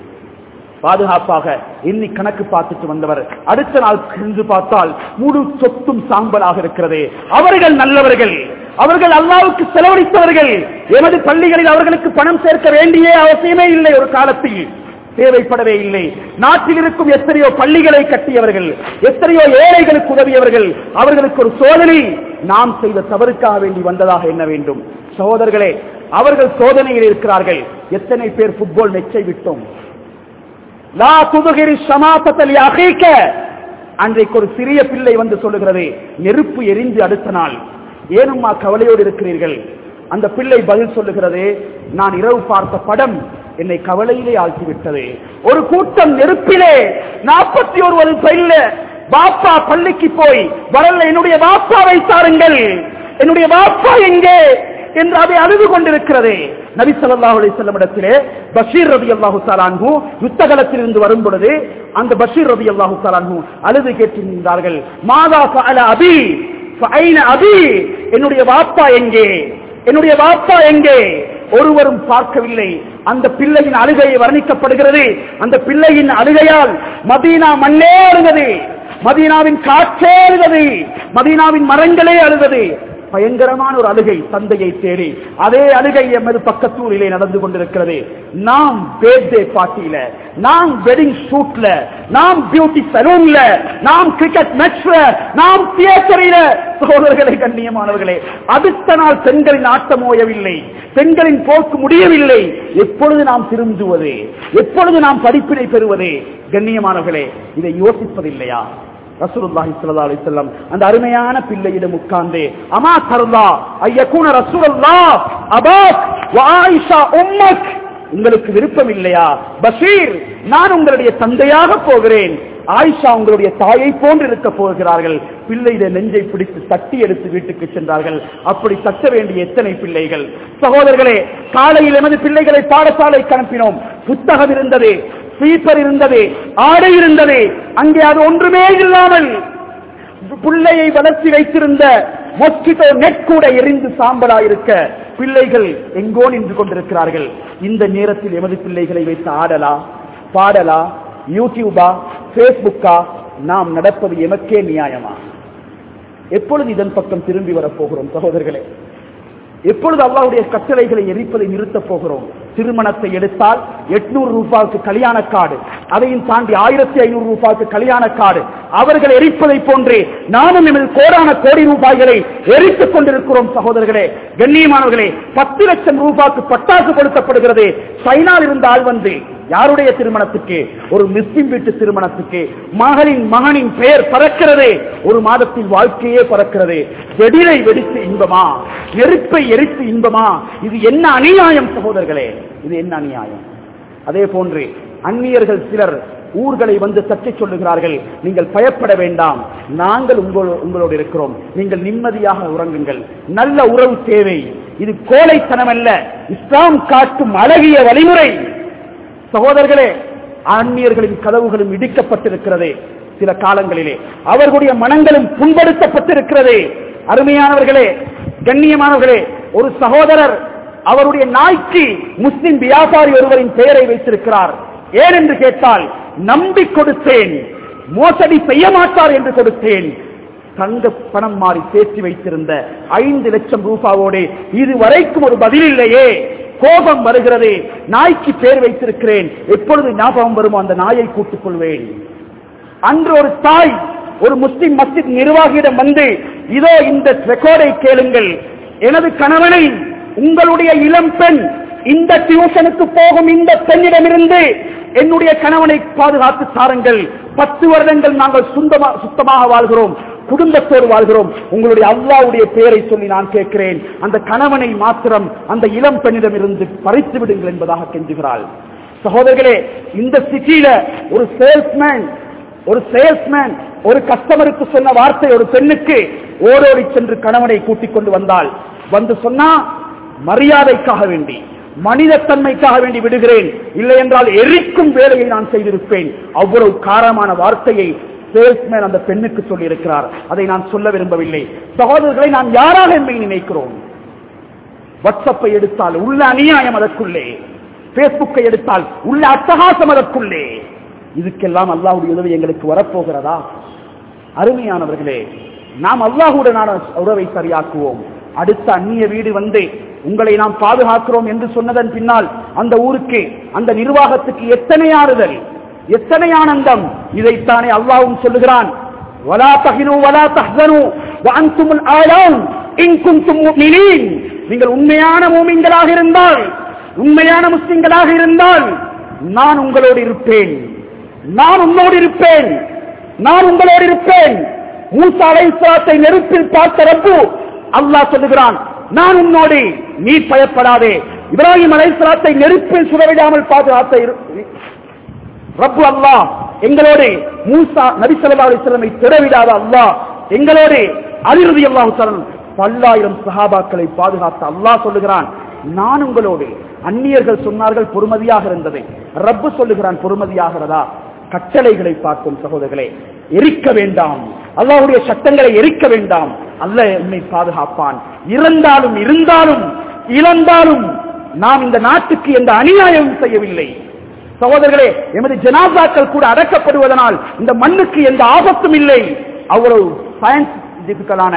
பாதுகாப்பாக எண்ணி கணக்கு பார்த்துட்டு வந்தவர் அடுத்த நாள் சென்று பார்த்தால் முழு சொத்தும் சாம்பலாக இருக்கிறது அவர்கள் நல்லவர்கள் அவர்கள் அல்லாவுக்கு செலவழித்தவர்கள் எமது பள்ளிகளில் அவர்களுக்கு பணம் சேர்க்க வேண்டிய அவசியமே இல்லை ஒரு காலத்தில் தேவைப்படவே இல்லை நாட்டில் இருக்கும் எத்தனையோ பள்ளிகளை கட்டியவர்கள் எத்தனையோ ஏழைகளுக்கு உதவியவர்கள் அவர்களுக்கு ஒரு சோதனை நாம் செய்த தவறுக்காக வேண்டி வந்ததாக என்ன வேண்டும் சகோதரர்களே அவர்கள் சோதனையில் இருக்கிறார்கள் எத்தனை பேர் புட்பால் மெச்சை விட்டோம் லா துதுகிரி சமாசத்தல் அகைக்க அன்றைக்கு ஒரு சிறிய பிள்ளை வந்து சொல்லுகிறது நெருப்பு எரிந்து அடுத்த நாள் ஏனும்மா கவலையோடு இருக்கிறீர்கள் அந்த பிள்ளை பதில் சொல்லுகிறது நான் இரவு பார்த்த படம் என்னை கவலையிலே ஆழ்த்திவிட்டது ஒரு கூட்டம் நெருப்பிலே நாற்பத்தி ஒரு ஒரு பையில பாப்பா பள்ளிக்கு போய் வரல என்னுடைய பாப்பாவை தாருங்கள் என்னுடைய பாப்பா எங்கே என்று அதை அழுது கொண்டிருக்கிறது நபி ஸல்லல்லாஹு அலைஹி வஸல்லம் இடத்திலே பஷீர் ரலியல்லாஹு தஆலா அன்ஹு யுத்தகலத்தில் இருந்து வரும் பொழுது அந்த பஷீர் ரலியல்லாஹு தஆலா அன்ஹு அழுது கேட்டிருந்தார்கள் மாதா ஃபஅல அபி ஃபஐன அபி என்னுடைய வாப்பா எங்கே என்னுடைய வாப்பா எங்கே ஒருவரும் பார்க்கவில்லை அந்த பிள்ளையின் அழுகையை வர்ணிக்கப்படுகிறது அந்த பிள்ளையின் அழுகையால் மதீனா மண்ணே அழுதது மதீனாவின் காற்றே அழுதது மதீனாவின் மரங்களே அழுதது பயங்கரமான ஒரு அழுகை தந்தையை தேடி அதே அழுகை எமது பக்கத்தூரிலே நடந்து கொண்டிருக்கிறது நாம் பேர்தே பார்ட்டியில நாம் வெட்டிங் ஷூட்ல நாம் பியூட்டி சலூன்ல நாம் கிரிக்கெட் மேட்ச்ல நாம் தியேட்டரில சகோதரர்களை கண்ணியமானவர்களே அடுத்த நாள் பெண்களின் ஆட்டம் ஓயவில்லை பெண்களின் போக்கு முடியவில்லை எப்பொழுது நாம் திரும்புவது எப்பொழுது நாம் படிப்பினை பெறுவது கண்ணியமானவர்களே இதை யோசிப்பதில்லையா ரசூலுல்லாஹி ஸல்லல்லாஹு அலைஹி வஸல்லம் அந்த அருமையான பிள்ளையிடம் உட்கார்ந்து அமா தர்லா ஐயகுன ரசூலுல்லாஹ் அபாக் வ ஆயிஷா உம்மக் உங்களுக்கு விருப்பம் இல்லையா பஷீர் நான் உங்களுடைய தந்தையாக போகிறேன் ஆயிஷா உங்களுடைய தாயை போன்று இருக்க போகிறார்கள் பிள்ளையுடைய நெஞ்சை பிடித்து தட்டி எடுத்து வீட்டுக்கு சென்றார்கள் அப்படி தட்ட வேண்டிய எத்தனை பிள்ளைகள் சகோதரர்களே காலையில் எமது பிள்ளைகளை பாடசாலைக்கு அனுப்பினோம் புத்தகம் இருந்தது ஸ்வீப்பர் இருந்தது ஆடை இருந்தது அங்கே அது ஒன்றுமே இல்லாமல் பிள்ளையை வளர்ச்சி வைத்திருந்த மொஸ்கிட்டோ நெட் கூட எரிந்து சாம்பலா இருக்க பிள்ளைகள் எங்கோ நின்று கொண்டிருக்கிறார்கள் இந்த நேரத்தில் எமது பிள்ளைகளை வைத்து ஆடலா பாடலா யூடியூபா பேஸ்புக்கா நாம் நடப்பது எமக்கே நியாயமா எப்பொழுது இதன் பக்கம் திரும்பி வரப் போகிறோம் சகோதரர்களே எப்பொழுது அல்லாவுடைய கட்டளைகளை எரிப்பதை நிறுத்தப் போகிறோம் திருமணத்தை எடுத்தால் எட்நூறு ரூபாய்க்கு கல்யாண கார்டு அதையும் தாண்டி ஆயிரத்தி ஐநூறு ரூபாய்க்கு கல்யாண கார்டு அவர்கள் எரிப்பதை போன்றே நானும் எமது கோடான கோடி ரூபாய்களை எரித்துக் கொண்டிருக்கிறோம் சகோதரர்களே கண்ணியமானவர்களே பத்து லட்சம் ரூபாய்க்கு பட்டாசு கொடுக்கப்படுகிறது சைனால் இருந்த ஆள் வந்து யாருடைய திருமணத்துக்கு ஒரு முஸ்லிம் வீட்டு திருமணத்துக்கு மகளின் மகனின் பெயர் பறக்கிறது ஒரு மாதத்தில் வாழ்க்கையே பறக்கிறது வெடிலை வெடித்து இன்பமா நெருப்பை எரித்து இன்பமா இது என்ன அநியாயம் சகோதரர்களே இது என்ன அநியாயம் அதே போன்று அந்நியர்கள் சிலர் ஊர்களை வந்து தட்டிச் சொல்லுகிறார்கள் நீங்கள் பயப்பட வேண்டாம் நாங்கள் உங்களோ- உங்களோடு இருக்கிறோம் நீங்கள் நிம்மதியாக உறங்குங்கள் நல்ல உறவு தேவை இது கோழைத்தனம் அல்ல இஸ்லாம் காட்டும் அழகிய வழிமுறை சகோதரர்களே அந்நியர்களின் கதவுகளும் இடிக்கப்பட்டிருக்கிறது சில காலங்களிலே அவர்களுடைய மனங்களும் புண்படுத்தப்பட்டிருக்கிறது அருமையானவர்களே கண்ணியமானவர்களே ஒரு சகோதரர் அவருடைய நாய்க்கு முஸ்லிம் வியாபாரி ஒருவரின் பெயரை வைத்திருக்கிறார் ஏன் என்று கேட்டால் நம்பி கொடுத்தேன் மோசடி செய்ய மாட்டார் என்று கொடுத்தேன் தங்க பணம் மாறி சேர்த்து வைத்திருந்த ஐந்து லட்சம் ரூபாவோடு இதுவரைக்கும் ஒரு பதில் இல்லையே கோபம் வருகிறது நாய்க்கு பேர் வைத்திருக்கிறேன் எப்பொழுது ஞாபகம் வருமோ அந்த நாயை கூட்டுக் கொள்வேன் அன்று ஒரு தாய் ஒரு முஸ்லிம் மஸ்ஜித் நிர்வாகியிடம் வந்து இதோ இந்த ரெக்கார்டை கேளுங்கள் எனது கணவனை உங்களுடைய இளம் பெண் இந்த டியூஷனுக்கு போகும் இந்த பெண்ணிடமிருந்து என்னுடைய கணவனை பாதுகாத்து தாருங்கள் பத்து வருடங்கள் நாங்கள் சுத்தமா சுத்தமாக வாழ்கிறோம் குடும்பத்தோடு வாழ்கிறோம் உங்களுடைய அல்லாவுடைய பெயரை சொல்லி நான் கேட்கிறேன் அந்த கணவனை மாத்திரம் அந்த இளம் பெண்ணிடமிருந்து பறித்து விடுங்கள் என்பதாக கெஞ்சுகிறாள் சகோதரர்களே இந்த சிட்டியில ஒரு சேல்ஸ்மேன் ஒரு சேல்ஸ்மேன் ஒரு கஸ்டமருக்கு சொன்ன வார்த்தை ஒரு பெண்ணுக்கு ஓடோடி சென்று கணவனை கூட்டிக் கொண்டு வந்தால் வந்து சொன்னா மரியாதைக்காக வேண்டி மனிதத்தன்மைக்காக வேண்டி விடுகிறேன் இல்லை என்றால் எரிக்கும் வேலையை நான் செய்திருப்பேன் அவ்வளவு காரமான வார்த்தையை சேல்ஸ்மேன் அந்த பெண்ணுக்கு சொல்லி இருக்கிறார் அதை நான் சொல்ல விரும்பவில்லை சகோதரர்களை நாம் யாராக என்பதை நினைக்கிறோம் வாட்ஸ்அப்பை எடுத்தால் உள்ள அநியாயம் அதற்குள்ளே பேஸ்புக்கை எடுத்தால் உள்ள அட்டகாசம் அதற்குள்ளே இதுக்கெல்லாம் அல்லாஹ்வுடைய உதவி எங்களுக்கு வரப்போகிறதா அருமையானவர்களே நாம் அல்லாஹுடனான உறவை சரியாக்குவோம் அடுத்த அந்நிய வீடு வந்து உங்களை நாம் பாதுகாக்கிறோம் என்று சொன்னதன் பின்னால் அந்த ஊருக்கு அந்த நிர்வாகத்துக்கு எத்தனை ஆறுதல் எத்தனை ஆனந்தம் இதைத்தானே அல்லாஹ்வும் சொல்லுகிறான் வலா தஹினு வலா தஹ்சனு வஅன்துமுல் ஆலவுன் இன் குன்தும் முஃமினீன் நீங்கள் உண்மையான மூமின்களாக இருந்தால் உண்மையான முஸ்லிம்களாக இருந்தால் நான் உங்களோடு இருப்பேன் நான் உன்னோடு இருப்பேன் நான் உங்களோடு இருப்பேன் மூசா அலைஹிஸ்ஸலாத்தை நெருப்பில் பார்த்த ரப்பு அல்லாஹ் சொல்லுகிறான் நான் உன்னோடு நீ பயப்படாதே இப்ராஹிம் அலைஹிஸ்ஸலாத்தை நெருப்பில் சுடவிடாமல் பாதுகாத்த இரு- ரப்பு அல்லாஹ் எங்களோடு மூசா நபி ஸல்லல்லாஹு அலைஹி வஸல்லம் திறவிடாத அல்லாஹ் எங்களோடு அலிரதி அல்லாஹு தஆலா பல்லாயிரம் சஹாபாக்களை பாதுகாத்த அல்லாஹ் சொல்லுகிறான் நான் உங்களோடு அந்நியர்கள் சொன்னார்கள் பொறுமதியாக இருந்தது ரப்பு சொல்லுகிறான் பொறுமதியாகிறதா கட்டளைகளை பார்க்கும் சகோதரர்களே எரிக்க வேண்டாம் அல்லாஹ்வுடைய சட்டங்களை எரிக்க வேண்டாம் அல்லாஹ் உன்னை பாதுகாப்பான் இறந்தாலும் இருந்தாலும் இழந்தாலும் நாம் இந்த நாட்டுக்கு எந்த அநியாயமும் செய்யவில்லை சகோதரர்களே எமது ஜனாசாக்கள் கூட அடக்கப்படுவதனால் இந்த மண்ணுக்கு எந்த ஆபத்தும் இல்லை அவ்வளவு சயின்டிபிக்கலான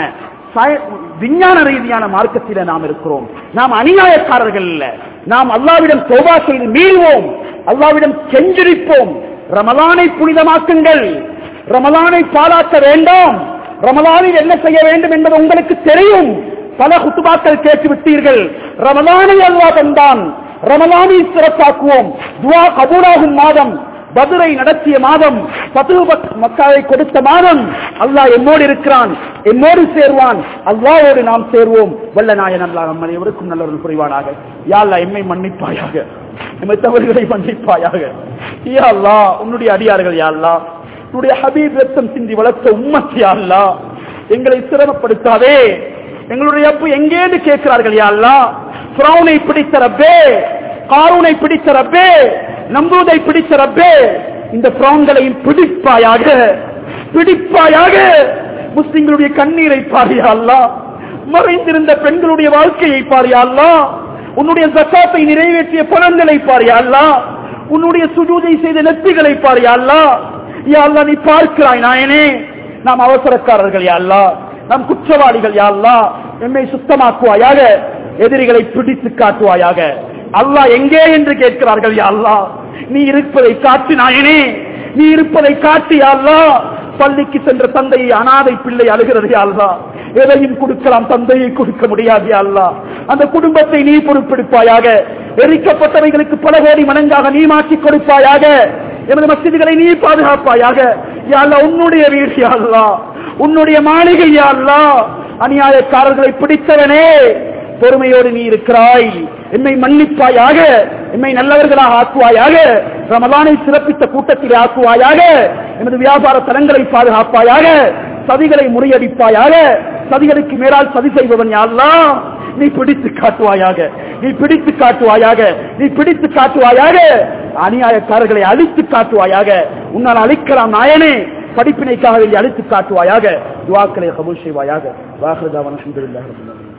விஞ்ஞான ரீதியான மார்க்கத்தில நாம் இருக்கிறோம் நாம் அநியாயக்காரர்கள் இல்ல நாம் அல்லாவிடம் தோபா செய்து மீள்வோம் அல்லாவிடம் கெஞ்சிரிப்போம் ரமலானை புனிதமாக்குங்கள் ரமலானை பாலாக்க வேண்டாம் ரமலானில் என்ன செய்ய வேண்டும் என்பது உங்களுக்கு தெரியும் பல குத்துபாக்கள் கேட்டு விட்டீர்கள் ரமலானை அல்லாஹ் தந்தான் ரமலானை சிறப்பாக்குவோம் துவா கபூலாகும் மாதம் பதுரை நடத்திய மாதம் பத்து மக்களை கொடுத்த மாதம் அல்லாஹ் எம்மோடு இருக்கிறான் எம்மோடு சேர்வான் அல்லாஹோடு நாம் சேர்வோம் வல்ல நாயன் அல்லாஹ் நம் அனைவருக்கும் நல்லவர்கள் புரிவானாக யா அல்லாஹ் எம்மை மன்னிப்பாயாக எம்மை தவறுகளை மன்னிப்பாயாக யா அல்லாஹ் உன்னுடைய அடியார்கள் யா அல்லாஹ் உன்னுடைய ஹபீப் ரத்தம் சிந்தி வளர்த்த உம்மத் யா அல்லாஹ் எங்களை சிரமப்படுத்தாதே எங்களுடைய அப்பு எங்கேன்னு கேட்கிறார்கள் யா அல்லாஹ் ஃபிரௌனை பிடித்த ரப்பே காரூனை பிடித்த ரப்பே நம்பூதை பிடித்த ரப்பே இந்த பிரான்களையும் பிடிப்பாயாக பிடிப்பாயாக முஸ்லிம்களுடைய கண்ணீரை பாரியா அல்லா மறைந்திருந்த பெண்களுடைய வாழ்க்கையை பாரியா அல்லா உன்னுடைய ஜக்காத்தை நிறைவேற்றிய பலன்களை பாரியா அல்லா உன்னுடைய சுஜூதை செய்த நெத்திகளை பாரியா அல்லா யா அல்லா நீ பார்க்கிறாய் நாயனே நாம் அவசரக்காரர்கள் யா அல்லா நாம் குற்றவாளிகள் யா அல்லா எம்மை சுத்தமாக்குவாயாக எதிரிகளை பிடித்து காட்டுவாயாக அல்லாஹ் எங்கே என்று கேட்கிறார்கள் யா அல்லாஹ் நீ இருப்பதை காட்டு நாயனே நீ இருப்பதை காட்டு யா அல்லாஹ் பள்ளிக்கு சென்ற தந்தையை அனாதை பிள்ளை அழுகிறது யா அல்லாஹ் எதையும் கொடுக்கலாம் தந்தையை கொடுக்க முடியாது யா அல்லாஹ் அந்த குடும்பத்தை நீ பொறுப்பெடுப்பாயாக எரிக்கப்பட்டவைகளுக்கு பல கோடி மடங்காக நீ மாற்றி கொடுப்பாயாக எமது மசிதிகளை நீ பாதுகாப்பாயாக யா அல்லாஹ் உன்னுடைய வீடு யா அல்லாஹ் உன்னுடைய மாளிகை யா அல்லாஹ் அநியாயக்காரர்களை பிடித்தவனே பொறுமையோடு நீ இருக்கிறாய் என்னை மன்னிப்பாயாக என்னை நல்லவர்களாக ஆக்குவாயாக ரமலானை சிறப்பித்த கூட்டத்தில் ஆக்குவாயாக எனது வியாபார தலங்களை பாதுகாப்பாயாக சதிகளை முறியடிப்பாயாக சதிகளுக்கு மேலால் சதி செய்பவன் யாரெல்லாம் நீ பிடித்து காட்டுவாயாக நீ பிடித்து காட்டுவாயாக நீ பிடித்து காட்டுவாயாக அநியாயக்காரர்களை அழித்து காட்டுவாயாக உன்னால் அழிக்கலாம் நாயனே படிப்பினைக்காக வேண்டி அழித்து காட்டுவாயாக துவாக்களை கபூல் செய்வாயாக வாகரதாவன் அல்ஹம்துலில்லாஹி ரப்பில் ஆலமீன்